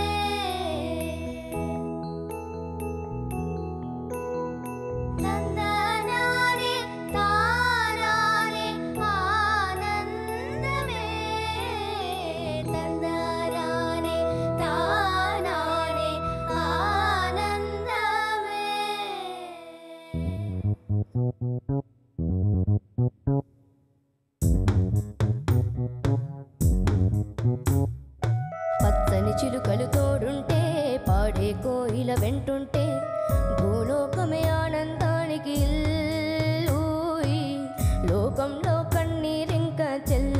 తందనానే తానానే ఆనందమే తందనానే తానానే ఆనందమే పచ్చని చిలుకలు తోడుంటే పాడే కోయిల వెంటుంటే భూలోకమే ఆనందానికి ఇల్లూయి. లోకంలో కన్నీరింక చెల్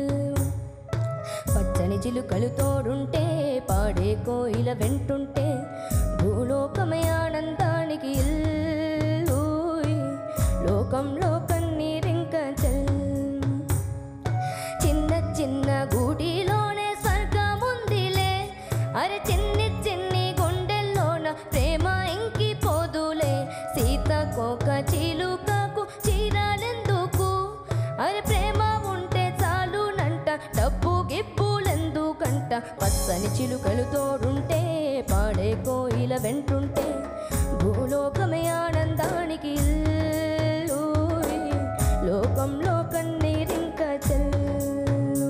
పచ్చని చిలుకలు తోడుంటే పాడే కోయిల వెంటుంటే భూలోకమే ఆనందానికి ఇల్లూయి. లోకంలో కన్నీరింక చెల్ చిన్న చిన్న గూటిలోనే స్వర్గముందిలే అరే చిన్ని చిన్ని గుండెల్లోన ప్రేమ ఇంకి పోదులే సీతకోక చిలుకకు చీరలెందుకు అరే ప్రేమ ఉంటే చాలునంట డబ్బు గిప్పులెందుకంట పచ్చని చిలుకలు తోడుంటే పాడే కోయిల వెంటుంటే భూలోకమే ఆనందానికి ఇల్లూయి. లోకంలో కన్నీరింక చెల్లు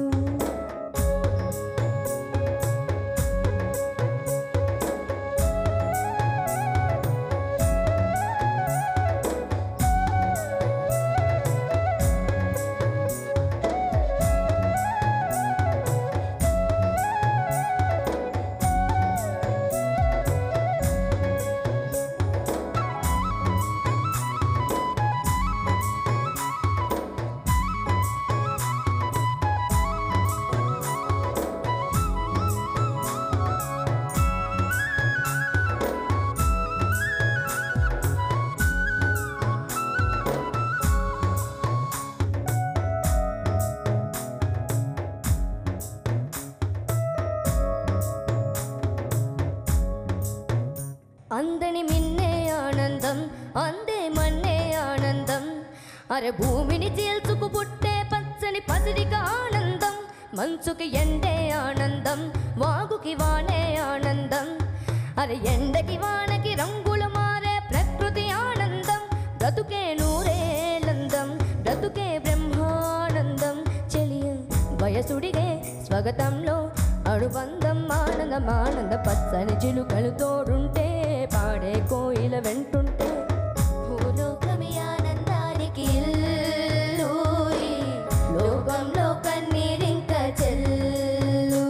అందని మిన్నే ఆనందం అందే మన్నే ఆనందం అరే భూమిని చీల్చుకు పుట్టే పచ్చని పసిరిక ఆనందం మంచుకి ఎండే ఆనందం వాగుకి వానే ఆనందం అరే ఎండకి వానకి రంగులు మారే ప్రకృతి ఆనందం బ్రతుకే నూరేలందం బ్రతుకే బ్రహ్మానందం చెలియ వయసుడిగే స్వగతంలో అణుబంధం ఆనందం ఆనంద పచ్చని చిలుకలు తోడుంటే పాడే కోయిల వెంటుంటే భూలోకమి ఆనందానికి ఇల్లూయి. లోకంలో కన్నీరింక చెల్లు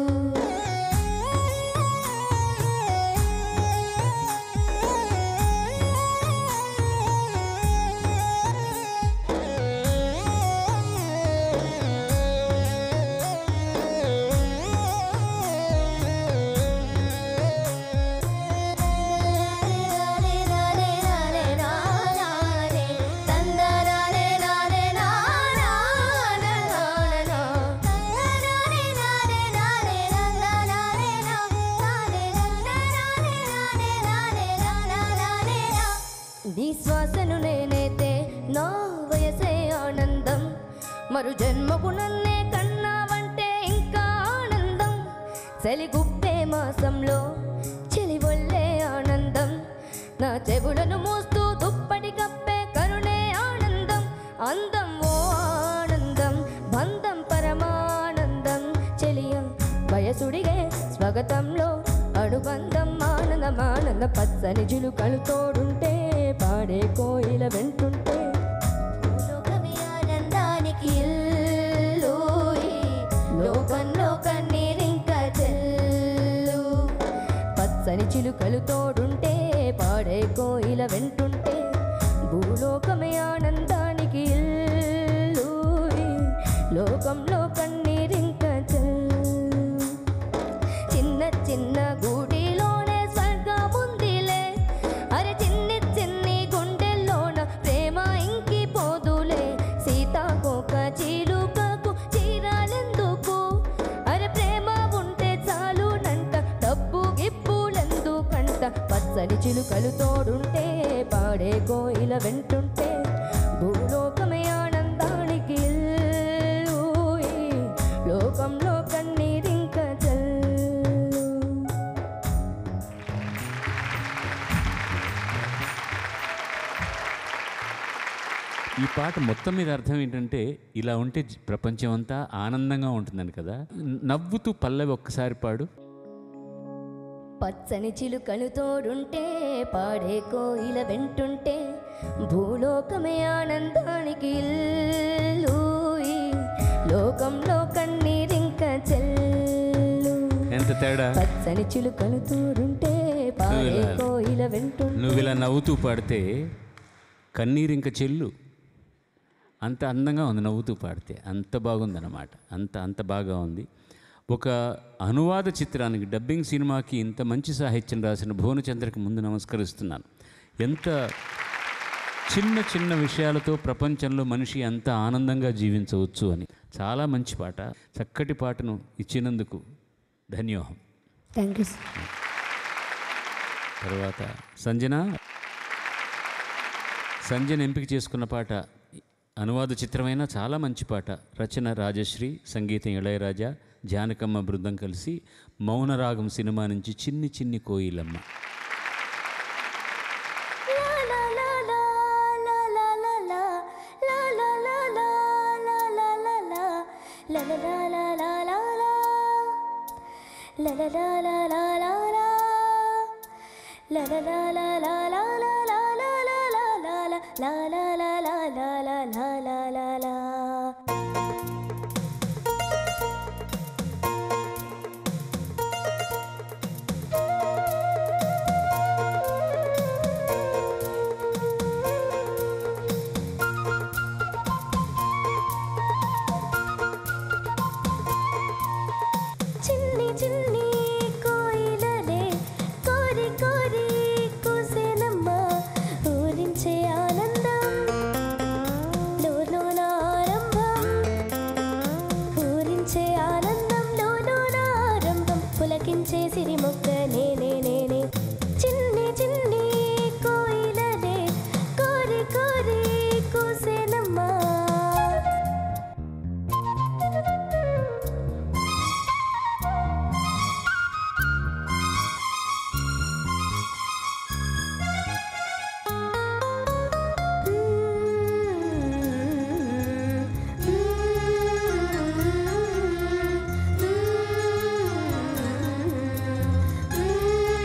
రాలే రాలే రాలే మరు జన్మకు నన్నే కన్నావంటే ఇంకా ఆనందం చలిగుప్పే మాసంలో చెలివొల్లే ఆనందం నా చెవులను మోస్తూ దుప్పటి కప్పే కరుణే ఆనందం అందం ఓ ఆనందం బంధం పరమానందం చెలియం వయసుడిగే స్వాగతంలో అనుబంధం ఆనందం ఆనంద పచ్చని జిలుకలు తోడుంటే పాడే కోయిల వెంటుంటే లోకమే ఆనందానికి ఇల్లు ఈ లోకంలో కన్నీరింక చెల్లు పచ్చని చిలుకలు తోడుంటే పాడే కోయిల వెంటుంటే భూలోకమే ఆనందానికి ఇల్లు ఈ లోకంలో కన్నీరింక చెల్లు చిన్న చిన్న గూడిలోనే స్వర్గముందిలే అరే చిన్ని చిన్ని గుండెల్లోన ప్రేమ ఇంకి పోదులే సీతాకోక చీలుకకు చీరాలెందుకు అరే ప్రేమ ఉంటే చాలునంట డబ్బు గిప్పులెందుకంట పచ్చని చిలుకలు తోడుంటే పాడే కోయిల వెంటుంటే భూలోకమే ఆనందానికి ఇల్లు ఈ లోకంలో కన్నీరింక చల్లు ఈ పాట మొత్తం మీద అర్థం ఏంటంటే ఇలా ఉంటే జ- ప్రపంచం అంతా ఆనందంగా ఉంటుందని కదా నవ్వుతూ పల్లవి ఒక్కసారి పాడు పచ్చని చిలుకలు తోడుంటే పాడే కోయిల వెంటుంటే భూలోకమే ఆనందానికి ఇల్లు ఈ లోకంలో కన్నీరింక చెల్లు ఎంత తేడా పచ్చని చిలుకలు తోడుంటే పాడే ఇలా- కోయిల వెంటుంటే నువ్వు ఇలా నవ్వుతూ పాడితే కన్నీరింక చెల్లు అంత అందంగా ఉంది నవ్వుతూ పాడితే అంత బాగుందన్నమాట అంత అంత బాగా ఉంది ఒక అనువాద చిత్రానికి డబ్బింగ్ సినిమాకి ఇంత మంచి సాహిత్యం రాసిన భువనచంద్రకి ముందు నమస్కరిస్తున్నాను ఎంత చిన్న చిన్న విషయాలతో ప్రపంచంలో మనిషి ఎంత ఆనందంగా జీవించవచ్చు అని చాలా మంచి పాట చక్కటి పాటను ఇచ్చినందుకు ధన్యోహం థ్యాంక్ యూ తర్వాత సంజన సంజన ఎంపిక చేసుకున్న పాట అనువాద చిత్రమైన చాలా మంచి పాట రచన రాజశ్రీ సంగీతం ఇళయరాజా జానకమ్మ బృందం కలిసి మౌనరాగం సినిమా నుంచి చిన్ని చిన్ని కోయిలమ్మ చిన్ని చిన్ని కోయిలలే కోరి కోరి కూసేనమ్మ ఊరించే ఆనందం లోలోన ఆరంభం ఊరించే ఆనందం లోలోన ఆరంభం పులకించే సిరి మొక్క నేనే నేనే చిన్ని చిన్ని కోయిలలే కోరి కోరి కూసేనమ్మా Mm-hmm.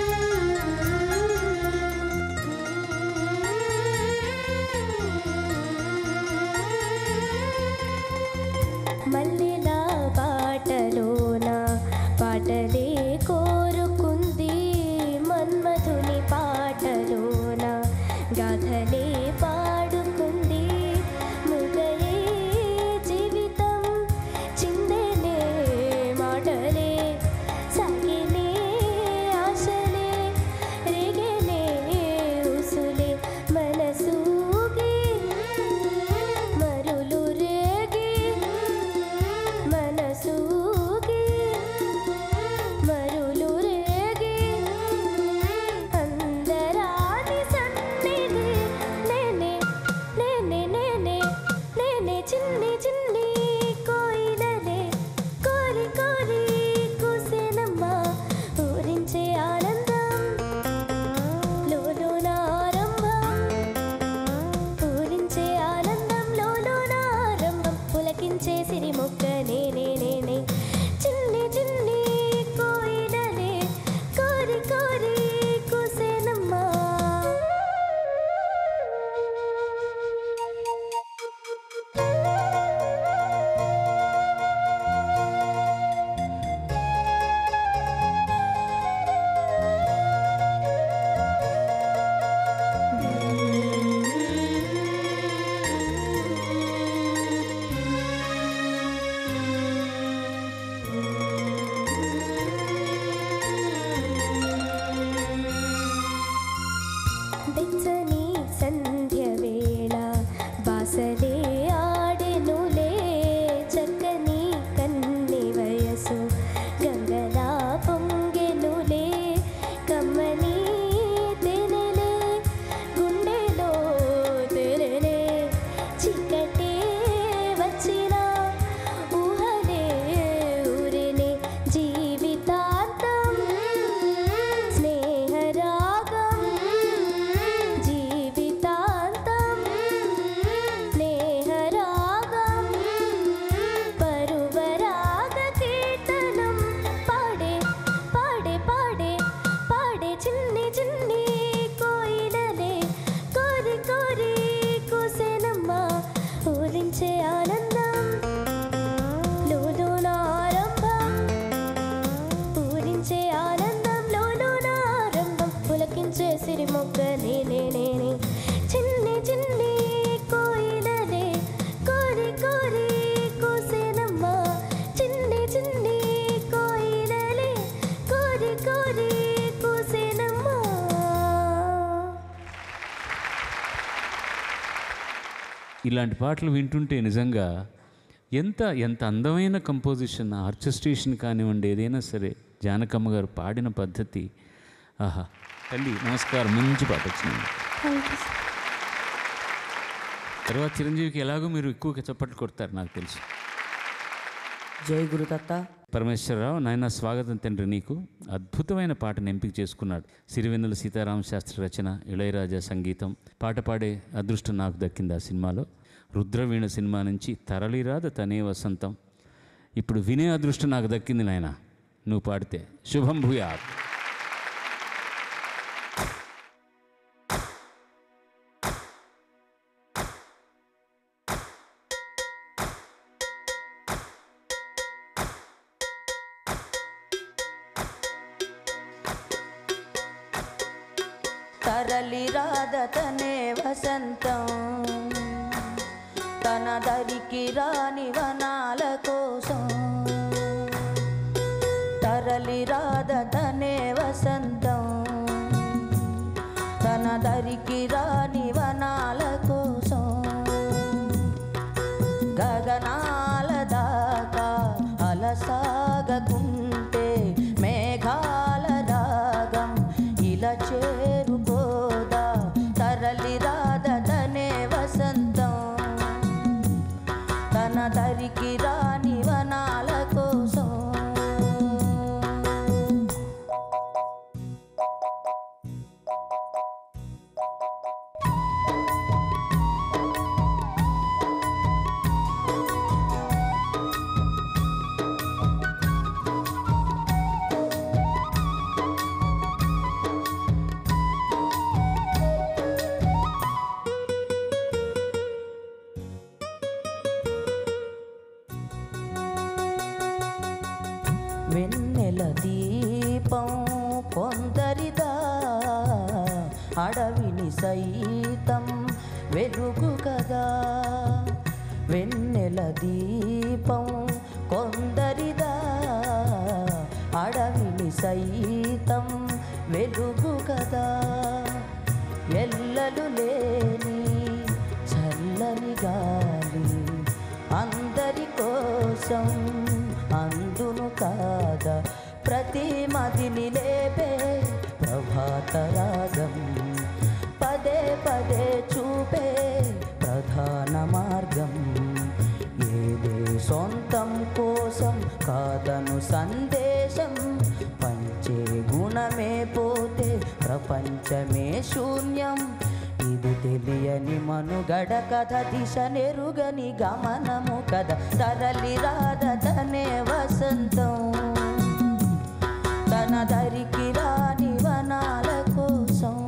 కోరి కోరి కూసేనమ్మా ఇలాంటి పాటలు వింటుంటే నిజంగా ఎంత ఎంత అందమైన కంపోజిషన్ ఆర్కెస్ట్రేషన్ కానివ్వండి ఏదైనా సరే జానకమ్మ గారు పాడిన పద్ధతి ఆహా తల్లి నమస్కారం మంచి పాట వచ్చింది థ్యాంక్ యూ సార్ తర్వాత చిరంజీవికి ఎలాగో మీరు ఎక్కువగా చప్పట్లు కొడతారు నాకు తెలుసు జై గురుదత్త పరమేశ్వరరావు నాయన స్వాగతం తండ్రి నీకు అద్భుతమైన పాటను ఎంపిక చేసుకున్నాడు సిరివెన్నెల సీతారామ శాస్త్రి రచన ఇళయరాజా సంగీతం పాట పాడే అదృష్టం నాకు దక్కింది ఆ సినిమాలో రుద్రవీణ సినిమా నుంచి తరలిరాద తనే వసంతం ఇప్పుడు వినే అదృష్టం నాకు దక్కింది నాయన నువ్వు పాడితే శుభం భూయా తరలి రాదతనే వసంతం తన దరికి రాని వనాల కోసం తరలి రాదతనే వసంతం తన దరికి రాని వనాల కోసం గగనాల దాకా అలసాగకుంటే మేఘాల రాగం ఇలా చేరుకోదా తరలి రాదతనే వసంతం తన దరికి రాని వనాల కోసం వెన్నెల దీపం కొందరిదా అడవిని సైతం వెలుగు కదా వెన్నెల దీపం కొందరిదా అడవిని సైతం వెలుగు కదా ఎల్లలు లేని చల్లని గాలి అందరి కోసం అందును కాదా ప్రతి మదిని లేపే ప్రభాత రాగం పదే పదే చూపే ప్రధాన మార్గం ఏదే సొంతం కోసం కాదను సందేశం పంచే గుణమే పోతే ప్రపంచమే శూన్యం ఇది తెలియని మనుగడ కథ దిశ నెరుగని గమనము కథ తరలి రాదతనే వసంతం తన దరికి రాని వనాల కోసం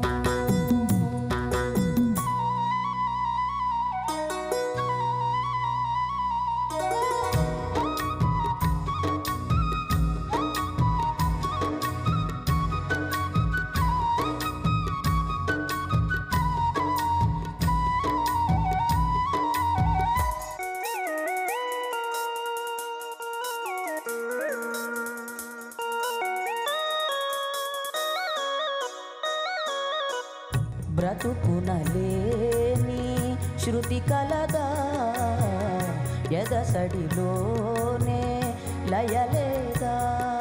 బ్రతుకునలేని శృతి కలదా ఎదసడిలోనే లయలేదా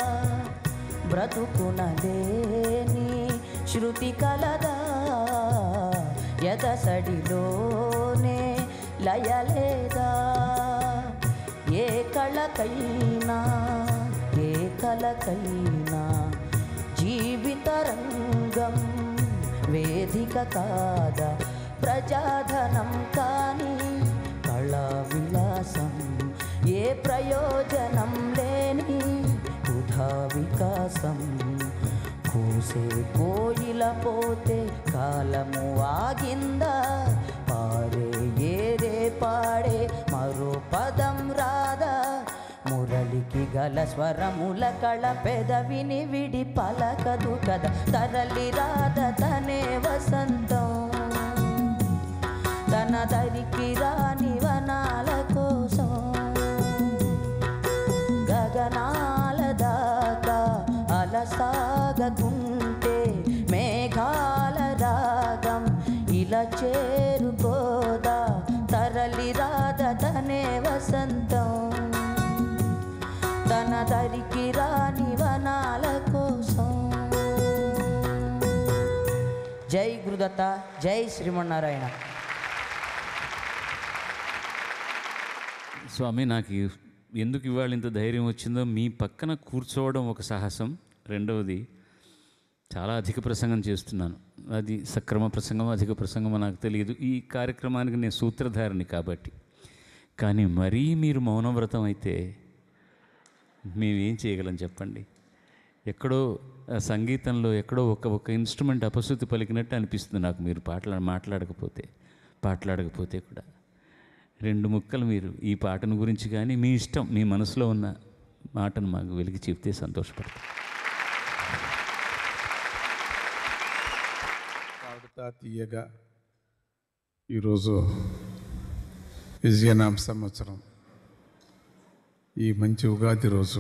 బ్రతుకునలేని శృతి కలదా ఎదసడిలోనే లయలేదా ఏ కళకైనా ఏ కలకైనా జీవిత రంగం వేదిక కాదా ప్రజాధనం కానీ కళా విలాసం ఏ ప్రయోజనం లేని వృధా వికాసం కూసే కోయిల పోతే కాలము ఆగిందా పారే ఏరే పాడే మరో పదం రాదా మురళికి గల స్వరముల కళ పెదవిని విడి పలకదు కదా తరలి రాద తనే వసంతం తన దరికి రాని వనాల కోసం గగనాల దాకా అలసా సాగకుంటే మేఘాల రాగం ఇలా చేరుకోదా తరలి రాద తనే వసంతం తన దరికి రాని వనాల కోసం జై గురుదత్త జై శ్రీమన్నారాయణ స్వామి నాకు ఈ- ఎందుకు ఇవాళ ఇంత ధైర్యం వచ్చిందో మీ పక్కన కూర్చోవడం ఒక సాహసం రెండవది చాలా అధిక ప్రసంగం చేస్తున్నాను అది సక్రమ ప్రసంగం అధిక ప్రసంగమో నాకు తెలియదు ఈ కార్యక్రమానికి నేను సూత్రధారిని కాబట్టి కానీ మరీ మీరు మౌనవ్రతం అయితే మేమేం చేయగలం చెప్పండి ఎక్కడో ఆ సంగీతంలో ఎక్కడో ఒక ఒక ఇన్స్ట్రుమెంట్ అపశృతి పలికినట్టు అనిపిస్తుంది నాకు మీరు పాటలు మాట్లాడకపోతే పాటలాడకపోతే కూడా రెండు ముక్కలు మీరు ఈ పాటను గురించి కానీ మీ ఇష్టం మీ మనసులో ఉన్న మాటను మాకు వెలికి చెప్తే సంతోషపడతాం పాడుతా తీయగా ఈరోజు విజయనామ సంవత్సరం ఈ మంచి ఉగాది రోజు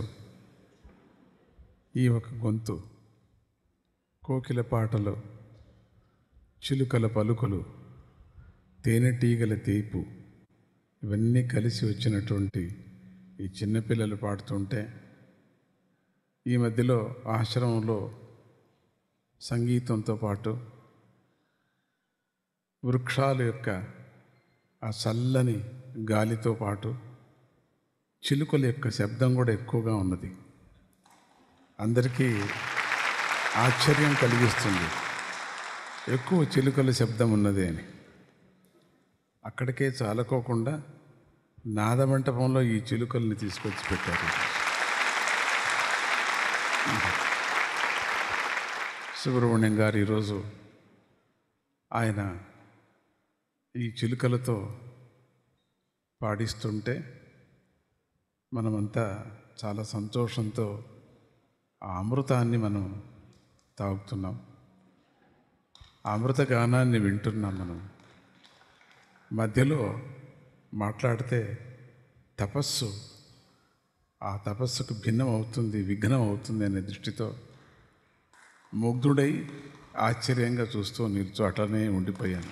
ఈ ఒక గొంతు కోకిల పాటలు చిలుకల పలుకులు తేనెటీగల తీపు ఇవన్నీ కలిసి వచ్చినటువంటి ఈ చిన్నపిల్లలు పాడుతుంటే ఈ మధ్యలో ఆశ్రమంలో సంగీతంతో పాటు వృక్షాల యొక్క ఆ చల్లని గాలితో పాటు చిలుకల యొక్క శబ్దం కూడా ఎక్కువగా ఉన్నది అందరికీ ఆశ్చర్యం కలిగిస్తుంది ఎక్కువ చిలుకల శబ్దం ఉన్నది అని అక్కడికే చాలకోకుండా నాదమంటపంలో ఈ చిలుకల్ని తీసుకొచ్చి పెట్టారు సుబ్రహ్మణ్యం గారు ఈరోజు ఆయన ఈ చిలుకలతో పాడిస్తుంటే మనమంతా చాలా సంతోషంతో ఆ అమృతాన్ని మనం తాగుతున్నాం ఆ అమృత గానాన్ని వింటున్నాం మనం మధ్యలో మాట్లాడితే తపస్సు ఆ తపస్సుకు భిన్నం అవుతుంది విఘ్నం అవుతుంది అనే దృష్టితో ముగ్ధుడై ఆశ్చర్యంగా చూస్తూ నిల్చో అట్లనే ఉండిపోయాను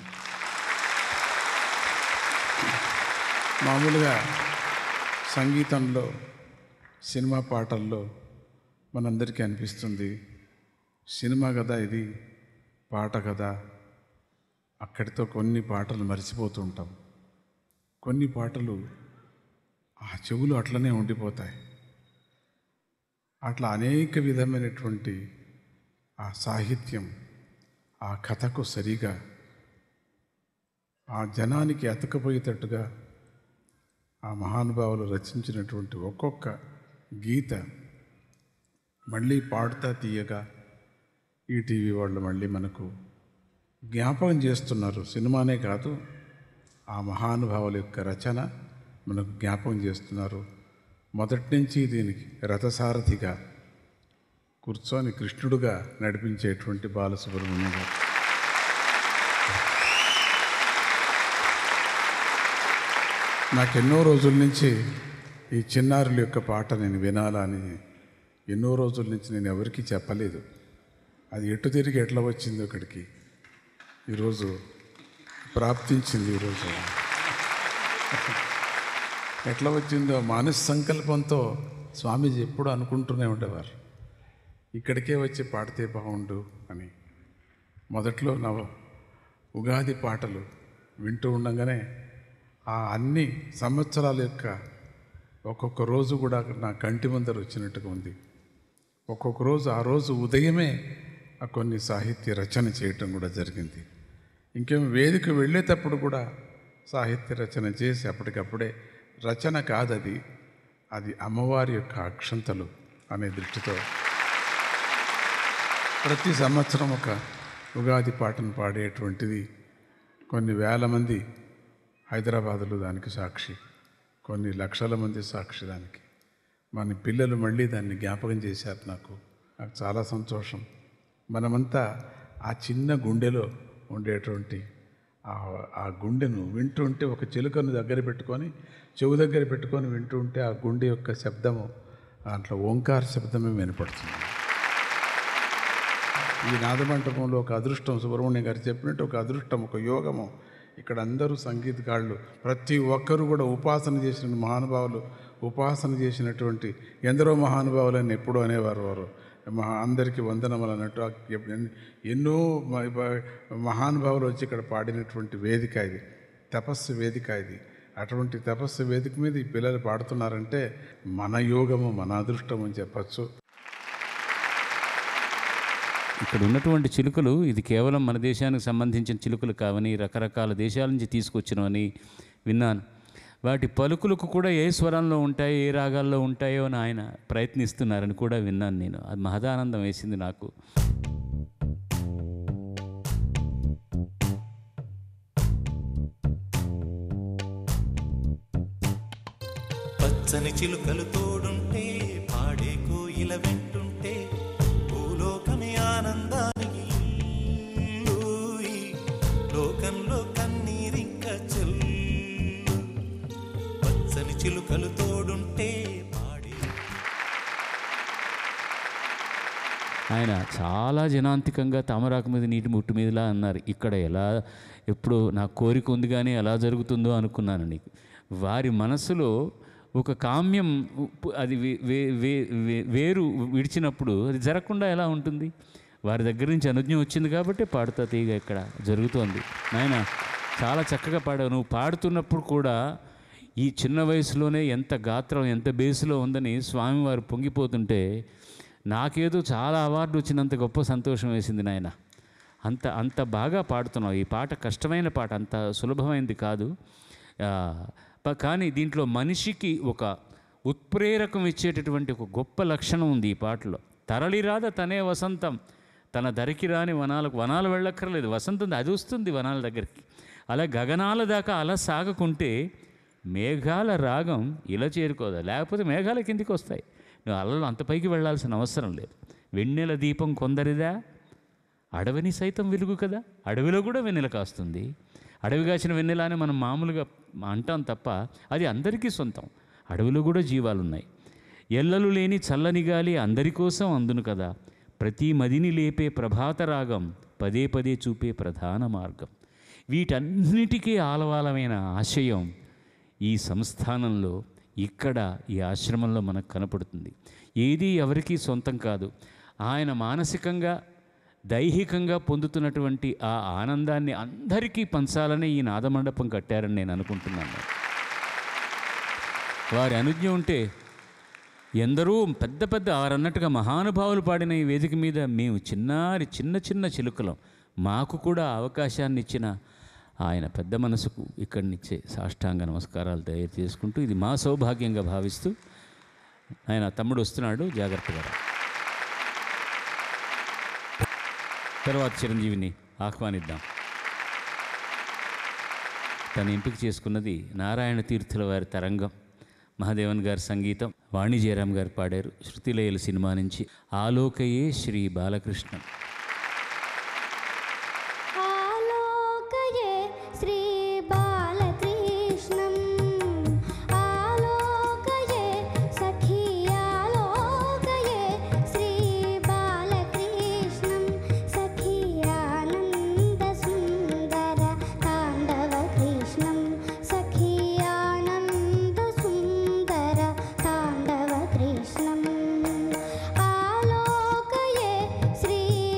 మామూలుగా సంగీతంలో సినిమా పాటల్లో మనందరికీ అనిపిస్తుంది సినిమా కదా ఇది పాట కదా అక్కడితో కొన్ని పాటలు మర్చిపోతూ ఉంటాం కొన్ని పాటలు ఆ చెవులు అట్లనే ఉండిపోతాయి అట్లా అనేక విధమైనటువంటి ఆ సాహిత్యం ఆ కథకు సరిగా ఆ జనానికి అతకపోయేటట్టుగా ఆ మహానుభావులు రచించినటువంటి ఒక్కొక్క గీత మళ్ళీ పాడుతా తీయగా ఈటీవీ వాళ్ళు మళ్ళీ మనకు జ్ఞాపకం చేస్తున్నారు సినిమానే కాదు ఆ మహానుభావుల యొక్క రచన మనకు జ్ఞాపకం చేస్తున్నారు మొదటి నుంచి దీనికి రథసారథిగా కూర్చొని కృష్ణుడుగా నడిపించేటువంటి బాలసుబ్రహ్మణ్యం గారు నాకెన్నో రోజుల నుంచి ఈ చిన్నారుల యొక్క పాట నేను వినాలని ఎన్నో రోజుల నుంచి నేను ఎవరికీ చెప్పలేదు అది ఎటు తిరిగి ఎట్లా వచ్చిందో ఇక్కడికి ఈరోజు ప్రాప్తించింది ఈరోజు ఎట్లా వచ్చిందో మానస సంకల్పంతో స్వామీజీ ఎప్పుడు అనుకుంటూనే ఉండేవారు ఇక్కడికే వచ్చి పాడితే బాగుండు అని మొదట్లో నా ఉగాది పాటలు వింటూ ఉండగానే ఆ అన్ని సంవత్సరాల యొక్క ఒక్కొక్క రోజు కూడా నా కంటి ముందర వచ్చినట్టుగా ఉంది ఒక్కొక్క రోజు ఆ రోజు ఉదయమే ఆ కొన్ని సాహిత్య రచన చేయటం కూడా జరిగింది ఇంకేం వేదిక వెళ్ళేటప్పుడు కూడా సాహిత్య రచన చేసి అప్పటికప్పుడే రచన కాదది అది అమ్మవారి యొక్క అక్షంతలు అనే దృష్టితో ప్రతి సంవత్సరం ఒక ఉగాది పాటను పాడేటువంటిది కొన్ని వేల మంది హైదరాబాదులో దానికి సాక్షి కొన్ని లక్షల మంది సాక్షి దానికి మన పిల్లలు మళ్ళీ దాన్ని జ్ఞాపకం చేశారు నాకు నాకు చాలా సంతోషం మనమంతా ఆ చిన్న గుండెలో ఉండేటువంటి ఆ ఆ గుండెను వింటుంటే ఒక చిలుకను దగ్గర పెట్టుకొని చెవు దగ్గర పెట్టుకొని వింటుంటే ఆ గుండె యొక్క శబ్దము దాంట్లో ఓంకార శబ్దమే వినపడుతుంది ఈ నాదమంటపంలో ఒక అదృష్టం సుబ్రహ్మణ్యం గారు చెప్పినట్టు ఒక అదృష్టం ఒక యోగము ఇక్కడ అందరూ సంగీతకారులు ప్రతి ఒక్కరూ కూడా ఉపాసన చేసిన మహానుభావులు ఉపాసన చేసినటువంటి ఎందరో మహానుభావులని ఎప్పుడూ అనేవారు వారు మహా అందరికీ వందనములు అన్నట్టు ఆ ఎన్- ఎన్నో మ- బ- మహానుభావులు వచ్చి ఇక్కడ పాడినటువంటి వేదిక ఇది తపస్సు వేదిక ఇది అటువంటి తపస్సు వేదిక మీద ఈ పిల్లలు పాడుతున్నారంటే మన యోగము మన అదృష్టం అని చెప్పచ్చు ఇక్కడ ఉన్నటువంటి చిలుకలు ఇది కేవలం మన దేశానికి సంబంధించిన చిలుకలు కావని రకరకాల దేశాల నుంచి తీసుకొచ్చినవని విన్నాను వాటి పలుకులకు కూడా ఏ స్వరంలో ఉంటాయో ఏ రాగాల్లో ఉంటాయో అని ఆయన ప్రయత్నిస్తున్నారని కూడా విన్నాను నేను అది మహదానందం వేసింది నాకు పచ్చని చిలుకలు తోడుంటే పాడే కోయిల వెంటుంటే భూలోకమే ఆనందానికి ఇల్లూయి. లోకంలో కన్నీరింక చెల్లు పచ్చని చిలుకలు తోడుంటే పాడే ఆయన చాలా జనాంతికంగా తామరాకు మీద నీటి ముట్టు మీదలా అన్నారు ఇక్కడ ఎలా ఎప్పుడు నా కోరిక ఉంది కానీ ఎలా జరుగుతుందో అనుకున్నాను నీకు వారి మనసులో ఒక కామ్యం ఉప్పు- అది వే- వే- వే- వే- వేరు విడిచినప్పుడు అది జరగకుండా ఎలా ఉంటుంది వారి దగ్గర నుంచి అనుజ్ఞ వచ్చింది కాబట్టి పాడుతా తీగ ఇక్కడ జరుగుతోంది నాయన చాలా చక్కగా పాడావు నువ్వు పాడుతున్నప్పుడు కూడా ఈ చిన్న వయసులోనే ఎంత గాత్రం ఎంత బేసులో ఉందని స్వామివారు పొంగిపోతుంటే నాకేదో చాలా అవార్డు వచ్చినంత గొప్ప సంతోషం వేసింది నాయన అంత అంత బాగా పాడుతున్నావు ఈ పాట కష్టమైన పాట అంత సులభమైనది కాదు ఆ, ప- కానీ దీంట్లో మనిషికి ఒక ఉత్ప్రేరకం ఇచ్చేటటువంటి ఒక గొప్ప లక్షణం ఉంది ఈ పాటలో తరలిరాద తనే వసంతం తన దరికి రాని వనాలకు వనాలు వెళ్ళక్కర్లేదు వసంతం అది వస్తుంది వనాల దగ్గరికి అలా గగనాల దాకా అలా సాగకుంటే మేఘాల రాగం ఇలా చేరుకోదా లేకపోతే మేఘాల కిందికి వస్తాయి నువ్వు అలలో అంత పైకి వెళ్ళాల్సిన అవసరం లేదు వెన్నెల దీపం కొందరిదా అడవిని సైతం వెలుగు కదా అడవిలో కూడా వెన్నెల కాస్తుంది అడవి కాసిన వెన్నెల అని మనం మామూలుగా అంటాం తప్ప అది అందరికీ సొంతం అడవిలో కూడా జీవాలు ఉన్నాయి ఎల్లలు లేని చల్లని గాలి అందరి కోసం అందును కదా ప్రతి మదిని లేపే ప్రభాత రాగం పదే పదే చూపే ప్రధాన మార్గం వీటన్నిటికీ ఆలవాలమైన ఆశయం ఈ సంస్థానంలో ఇక్కడ ఈ ఆశ్రమంలో మనకు కనపడుతుంది ఏది ఎవరికీ సొంతం కాదు ఆయన మానసికంగా దైహికంగా పొందుతున్నటువంటి ఆ ఆనందాన్ని అందరికీ పంచాలని ఈ నాదమండపం కట్టారని నేను అనుకుంటున్నాను వారి అనుజ్ఞ ఉంటే ఎందరో పెద్ద పెద్ద వారన్నట్టుగా మహానుభావులు పాడిన ఈ వేదిక మీద మేము చిన్నారి చిన్న చిన్న చిలుకలం మాకు కూడా అవకాశాన్ని ఇచ్చిన ఆయన పెద్ద మనసుకు ఇక్కడి నుంచే సాష్టాంగ నమస్కారాలు తయారు చేసుకుంటూ ఇది మా సౌభాగ్యంగా భావిస్తూ ఆయన తమ్ముడు వస్తున్నాడు జాగ్రత్తగా రా. తర్వాత చిరంజీవిని ఆహ్వానిద్దాం తను ఎంపిక చేసుకున్నది నారాయణ తీర్థుల వారి తరంగం మహాదేవన్ గారి సంగీతం వాణి జయరాం గారు పాడారు శృతిలయలు సినిమా నుంచి ఆలోకయే శ్రీ బాలకృష్ణ ఆలోకయే శ్రీ బాలకృష్ణం ఆలోకయే సఖీ ఆలోకయే శ్రీ బాలకృష్ణం సఖీ ఆనంద సుందర తాండవ కృష్ణం సఖీ ఆనంద సుందర తాండవ కృష్ణం ఆలోకయే శ్రీ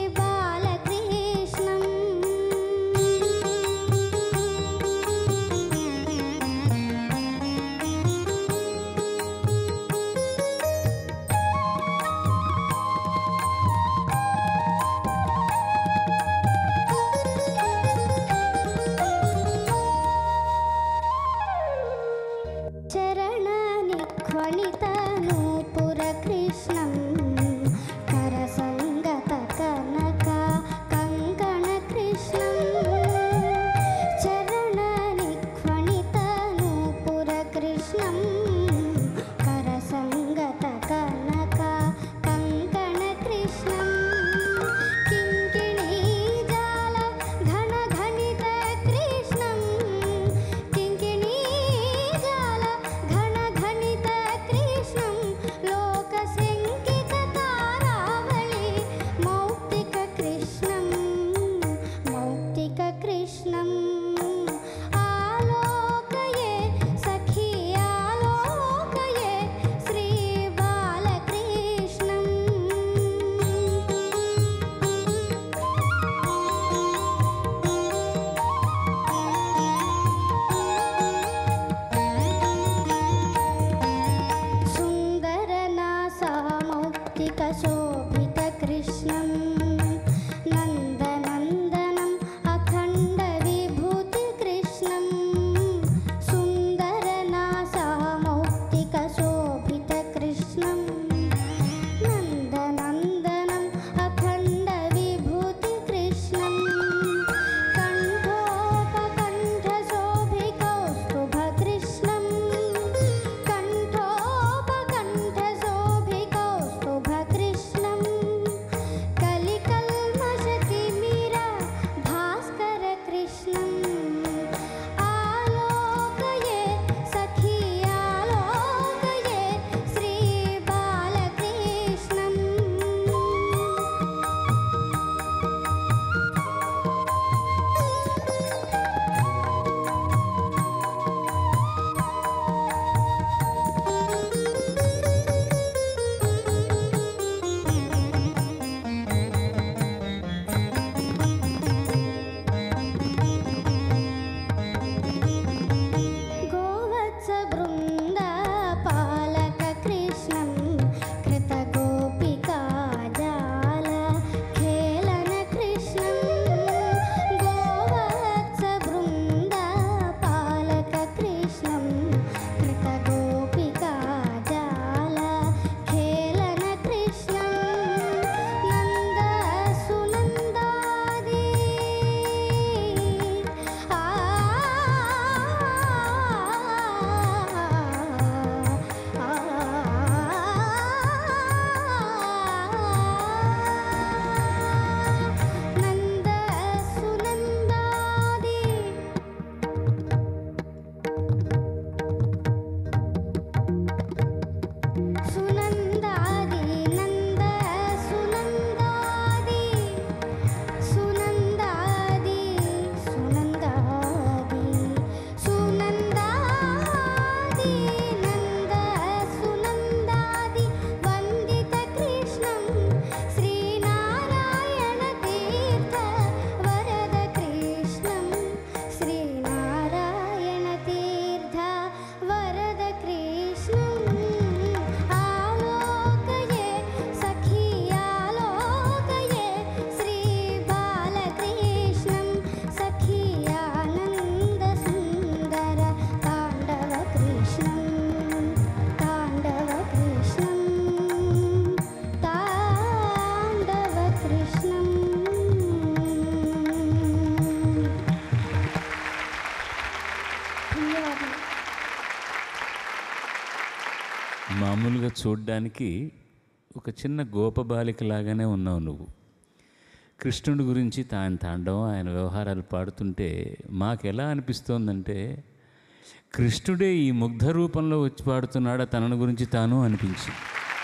ఏదో చూడ్డానికి ఒక చిన్న గోపబాలిక లాగానే ఉన్నావు నువ్వు కృష్ణుడి గురించి ఆయన తాండవం ఆయన వ్యవహారాలు పాడుతుంటే మాకు ఎలా అనిపిస్తోందంటే కృష్ణుడే ఈ ముగ్ధ రూపంలో వచ్చి పాడుతున్నాడా తనను గురించి తాను అనిపించింది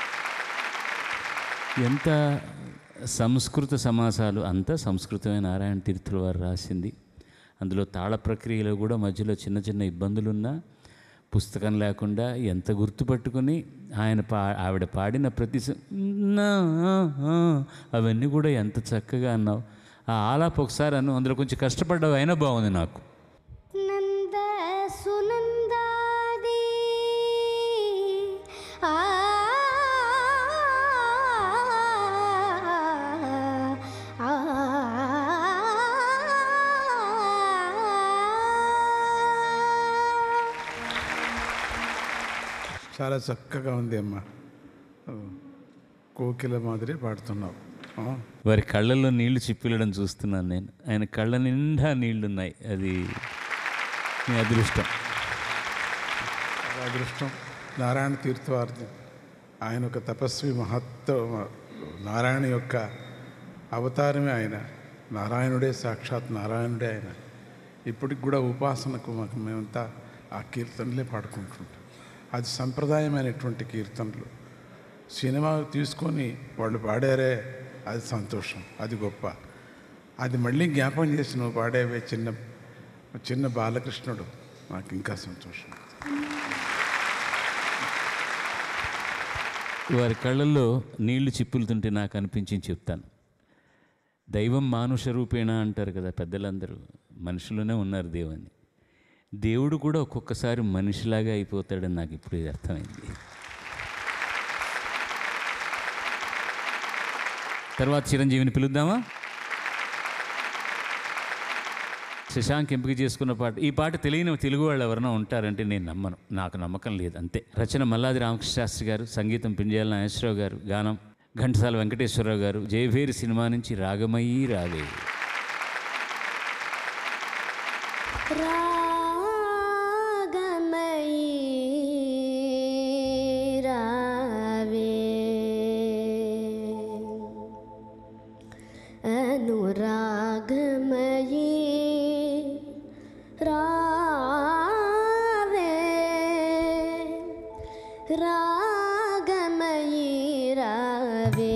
ఎంత సంస్కృత సమాసాలు అంతా సంస్కృతమే నారాయణ తీర్థుల వారు రాసింది అందులో తాళ ప్రక్రియలో కూడా మధ్యలో చిన్న చిన్న ఇబ్బందులున్నా పుస్తకం లేకుండా ఎంత గుర్తుపట్టుకుని ఆయన పా ఆవిడ పాడిన ప్రతి స- నా ఆ, అవన్నీ కూడా ఎంత చక్కగా అన్నావు ఆ ఆలాపు ఒకసారి అను అందులో కొంచెం కష్టపడ్డావు అయినా బాగుంది నాకు నంద సునందాది ఆ ఆ చాలా చక్కగా ఉంది అమ్మ కోకిల మాదిరి పాడుతున్నావు ఆ, వారి కళ్ళల్లో నీళ్లు చిప్పిలడం చూస్తున్నాను నేను ఆయన కళ్ళ నిండా నీళ్లున్నాయి అది మీ అదృష్టం చాలా అదృష్టం నారాయణ తీర్థవారిది ఆయన ఒక తపస్వి మహత్వ నారాయణ యొక్క అవతారమే ఆయన నారాయణుడే సాక్షాత్ నారాయణుడే ఆయన ఇప్పటికి కూడా ఉపాసనకు మాకు మేమంతా ఆ కీర్తనలే పాడుకుంటుంటాం అది సంప్రదాయమైనటువంటి కీర్తనలు సినిమా తీసుకొని వాళ్ళు పాడారే అది సంతోషం అది గొప్ప అది మళ్ళీ జ్ఞాపకం చేసి నువ్వు పాడేవే చిన్న చిన్న బాలకృష్ణుడు నాకు ఇంకా సంతోషం వారి కళ్ళల్లో నీళ్లు చిప్పులుతుంటే నాకు అనిపించింది చెప్తాను దైవం మానుష రూపేణ అంటారు కదా పెద్దలందరూ మనుషులోనే ఉన్నారు దేవుని దేవుడు కూడా ఒక్కొక్కసారి మనిషిలాగా అయిపోతాడని నాకు ఇప్పుడు ఇది అర్థమైంది తర్వాత చిరంజీవిని పిలుద్దామా శశాంక్ ఎంపిక చేసుకున్న పాట ఈ పాట తెలియని తెలుగు వాళ్ళు ఎవరైనా ఉంటారంటే నేను నమ్మను నాకు నమ్మకం లేదు అంతే రచన మల్లాది రామకృష్ణ శాస్త్రి గారు సంగీతం పింజాల నాగేశ్వరరావు గారు గానం ఘంటసాల వెంకటేశ్వరరావు గారు జయభేరి సినిమా నుంచి రాగమయ్యి రావే రాగమయీ రావే అనురాగమయీ రావే రాగమయీ రావే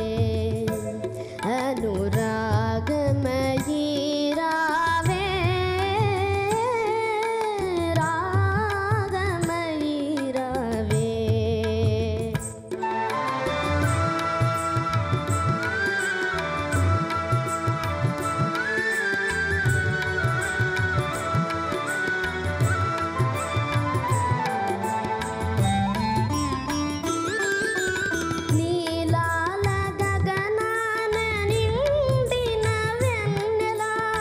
అనురాగమయీ రావే రాగమయీ రావే నీలాల గగనాన నిండిన వెన్నెలా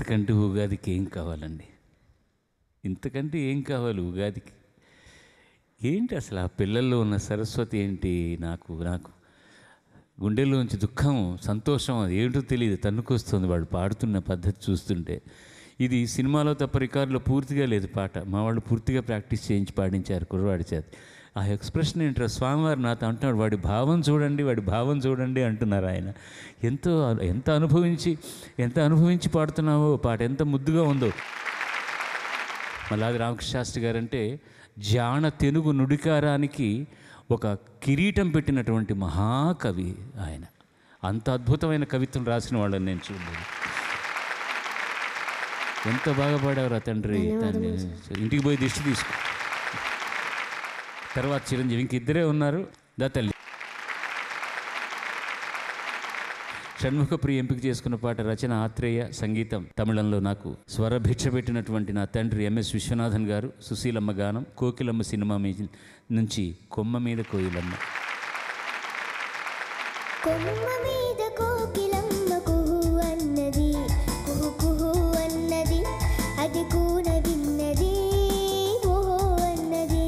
ఇంతకంటే ఉగాదికి ఏం కావాలండి ఇంతకంటే ఏం కావాలి ఉగాదికి ఏంటి అసలు ఆ పిల్లల్లో ఉన్న సరస్వతి ఏంటి నాకు నాకు గుండెల్లోంచి దుఃఖం సంతోషం అది ఏంటో తెలియదు తన్నుకొస్తుంది వాళ్ళు పాడుతున్న పద్ధతి చూస్తుంటే ఇది సినిమాలో తప్ప రికార్డులో పూర్తిగా లేదు పాట మా వాళ్ళు పూర్తిగా ప్రాక్టీస్ చేయించి పాడించారు కుర్రవాడి చేత ఆ ఎక్స్ప్రెషన్ ఏంటో స్వామివారు నాతో అంటున్నాడు వాడి భావం చూడండి వాడి భావం చూడండి అంటున్నారు ఆయన ఎంతో ఎంత అనుభవించి ఎంత అనుభవించి పాడుతున్నావో పాట ఎంత ముద్దుగా ఉందో మల్లాది రామకృష్ణ శాస్త్రి గారంటే జాణ తెనుగు నుడికారానికి ఒక కిరీటం పెట్టినటువంటి మహాకవి ఆయన అంత అద్భుతమైన కవిత్వం రాసిన వాళ్ళని నేను చూడలేదు ఎంత బాగా పాడారు ఆ తండ్రి దాన్ని ఇంటికి పోయి దిష్టి తీసుకో తర్వాత చిరంజీవి ఇంక ఇద్దరే ఉన్నారు దా తల్లి షణ్ముఖప్రియ ఎంపిక చేసుకున్న పాట రచన ఆత్రేయ సంగీతం తమిళంలో నాకు స్వరభిక్ష పెట్టినటువంటి నా తండ్రి ఎంఎస్ విశ్వనాథన్ గారు సుశీలమ్మ గానం కోకిలమ్మ సినిమా మీ- నుంచి కొమ్మ మీద కోయిలమ్మ కొమ్మ మీద కోకిలమ్మ కుహు అన్నది కుహు కుహు అన్నది అది కూన విన్నది ఓహో అన్నది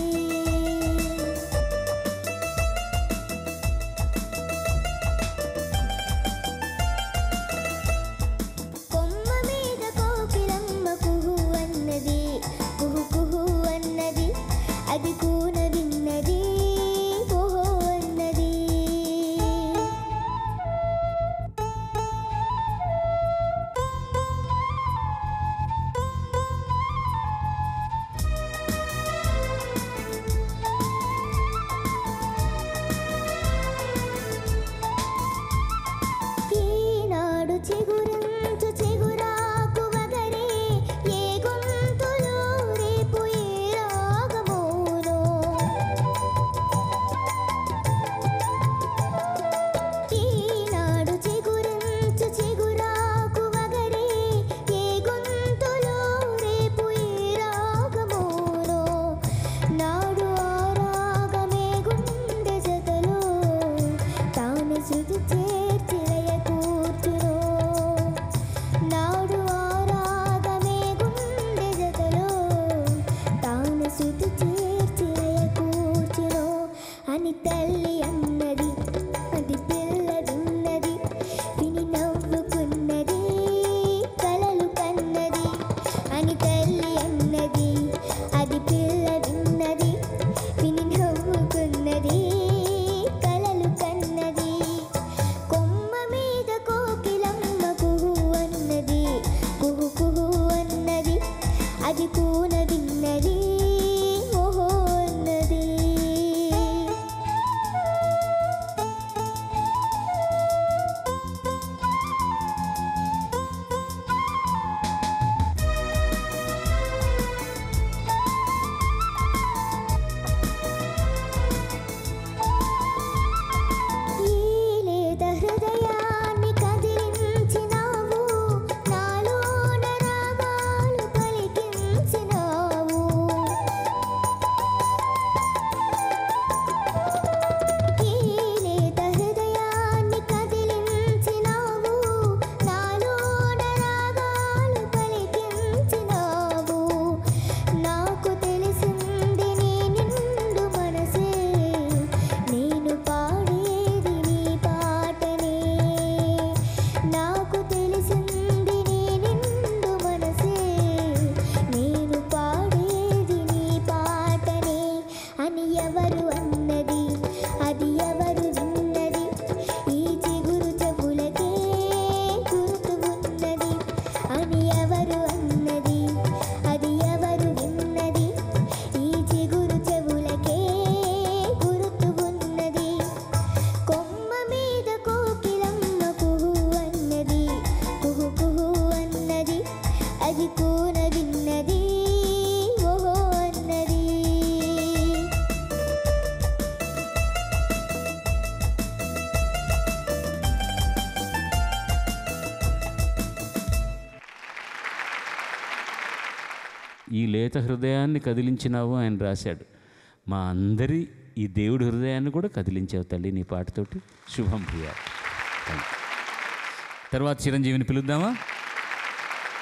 కొమ్మ మీద కోకిలమ్మ కుహు అన్నది కుహు కుహు అన్నది అది కూన విన్నది ఓహో అన్నది ఈనాడు చిగురించు చిగురాకు వగరే ఏ గొంతులో రేపు ఏ రాగమోనో ఈనాడు చిగురించు చిగురాకు వగరే ఏ గొంతులో రేపు ఏ రాగమోనో నాడు ఆ రాగమే గుండె జతలో తాను శృతి చేర్చిలయ కూర్చునో నాడు ఆ రాగమే గుండె జతలో తాను శృతి చేర్చిలయ కూర్చునో అని తల్లి అన్నది అది పిల్ల విన్నది విని నవ్వుకున్నది కలలు కన్నది అని తల్లి అన్నది అది పిల్ల విన్నది విని నవ్వుకున్నది కలలు కన్నది కొమ్మ మీద కోకిలమ్మ కుహు అన్నది కుహు కుహు అన్నది అది కూన విన్నది ఓహో అన్నది ఈ లేత హృదయాన్ని కదిలించినావు నాలోన రాగాలు పలికించినావు ఈ లేత హృదయాన్ని కదిలించినావు నాలోన రాగాలు పలికించినావు నాకు తెలిసింది నీ నిండు మనసే నేను పాడేది నీ పాటనే నాకు తెలిసింది నీ నిండు మనసే నేను పాడేది నీ పాటనే అని ఎవరు అన్నది అది ఎవరు విన్నది ఈ చిగురు చెవులకే గుర్తు ఉన్నది అని ఎవరు అన్నది అది ఎవరు విన్నది ఈ చిగురు చెవులకే గుర్తు ఉన్నది కొమ్మ మీద కోకిలమ్మ కుహు అన్నది కుహు కుహు అన్నది అది కూన విన్నది ఓహో అన్నది ఈ లేత హృదయాన్ని కదిలించినావు ఆయన రాశాడు మా అందరి ఈ దేవుడి హృదయాన్ని కూడా కదిలించావు తల్లి నీ పాటతోటి శుభం ప్రియ థ్యాంక్ యూ. తర్వాత చిరంజీవిని పిలుద్దామా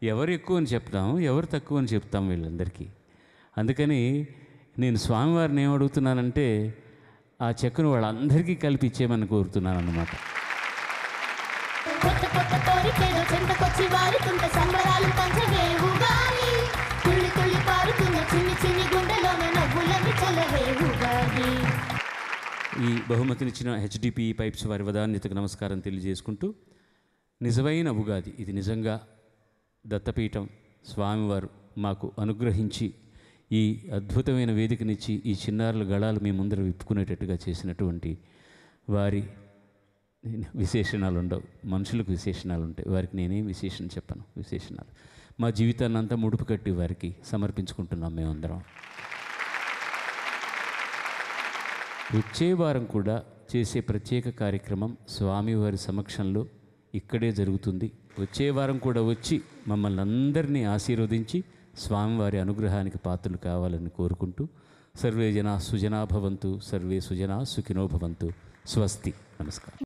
ఎవరు ఎక్కువ అని చెప్తాం ఎవరు తక్కువ అని చెప్తాం వీళ్ళందరికీ అందుకని నేను స్వామివారిని ఏం అడుగుతున్నానంటే ఆ చెక్కును వాళ్ళందరికీ కలిపి ఇచ్చేయమని కోరుతున్నాను అన్నమాట కొత్త కొత్త కోరికేదో చెంతకొచ్చి వారుతుంటే సంబరాలు పంచవేవు గాని తుళ్ళి తుళ్ళి పారుతున్న చిన్ని చిన్ని గుండెలోన నవ్వులని చల్లవేవు గాని ఈ బహుమతినిచ్చిన హెచ్డిపి పైప్స్ వారి వదాన్యతకు నమస్కారం తెలియజేసుకుంటూ నిజమైన ఉగాది ఇది నిజంగా దత్తపీఠం స్వామివారు మాకు అనుగ్రహించి ఈ అద్భుతమైన వేదికనిచ్చి ఈ చిన్నారుల గళాలు మీ ముందర విప్పుకునేటట్టుగా చేసినటువంటి వారి విశేషణాలు ఉండవు మనుషులకు విశేషణాలు ఉంటాయి వారికి నేనేం విశేషణ చెప్పను విశేషణాలు మా జీవితాన్ని అంతా ముడుపు కట్టి వారికి సమర్పించుకుంటున్నాం మేమందరం వచ్చే వారం కూడా చేసే ప్రత్యేక కార్యక్రమం స్వామివారి సమక్షంలో ఇక్కడే జరుగుతుంది వచ్చే వారం కూడా వచ్చి మమ్మల్ని అందరినీ ఆశీర్వదించి స్వామివారి అనుగ్రహానికి పాత్రలు కావాలని కోరుకుంటూ సర్వే జనా సుజనా భవంతు సర్వే సుజనా సుఖినో భవంతు స్వస్తి నమస్కారం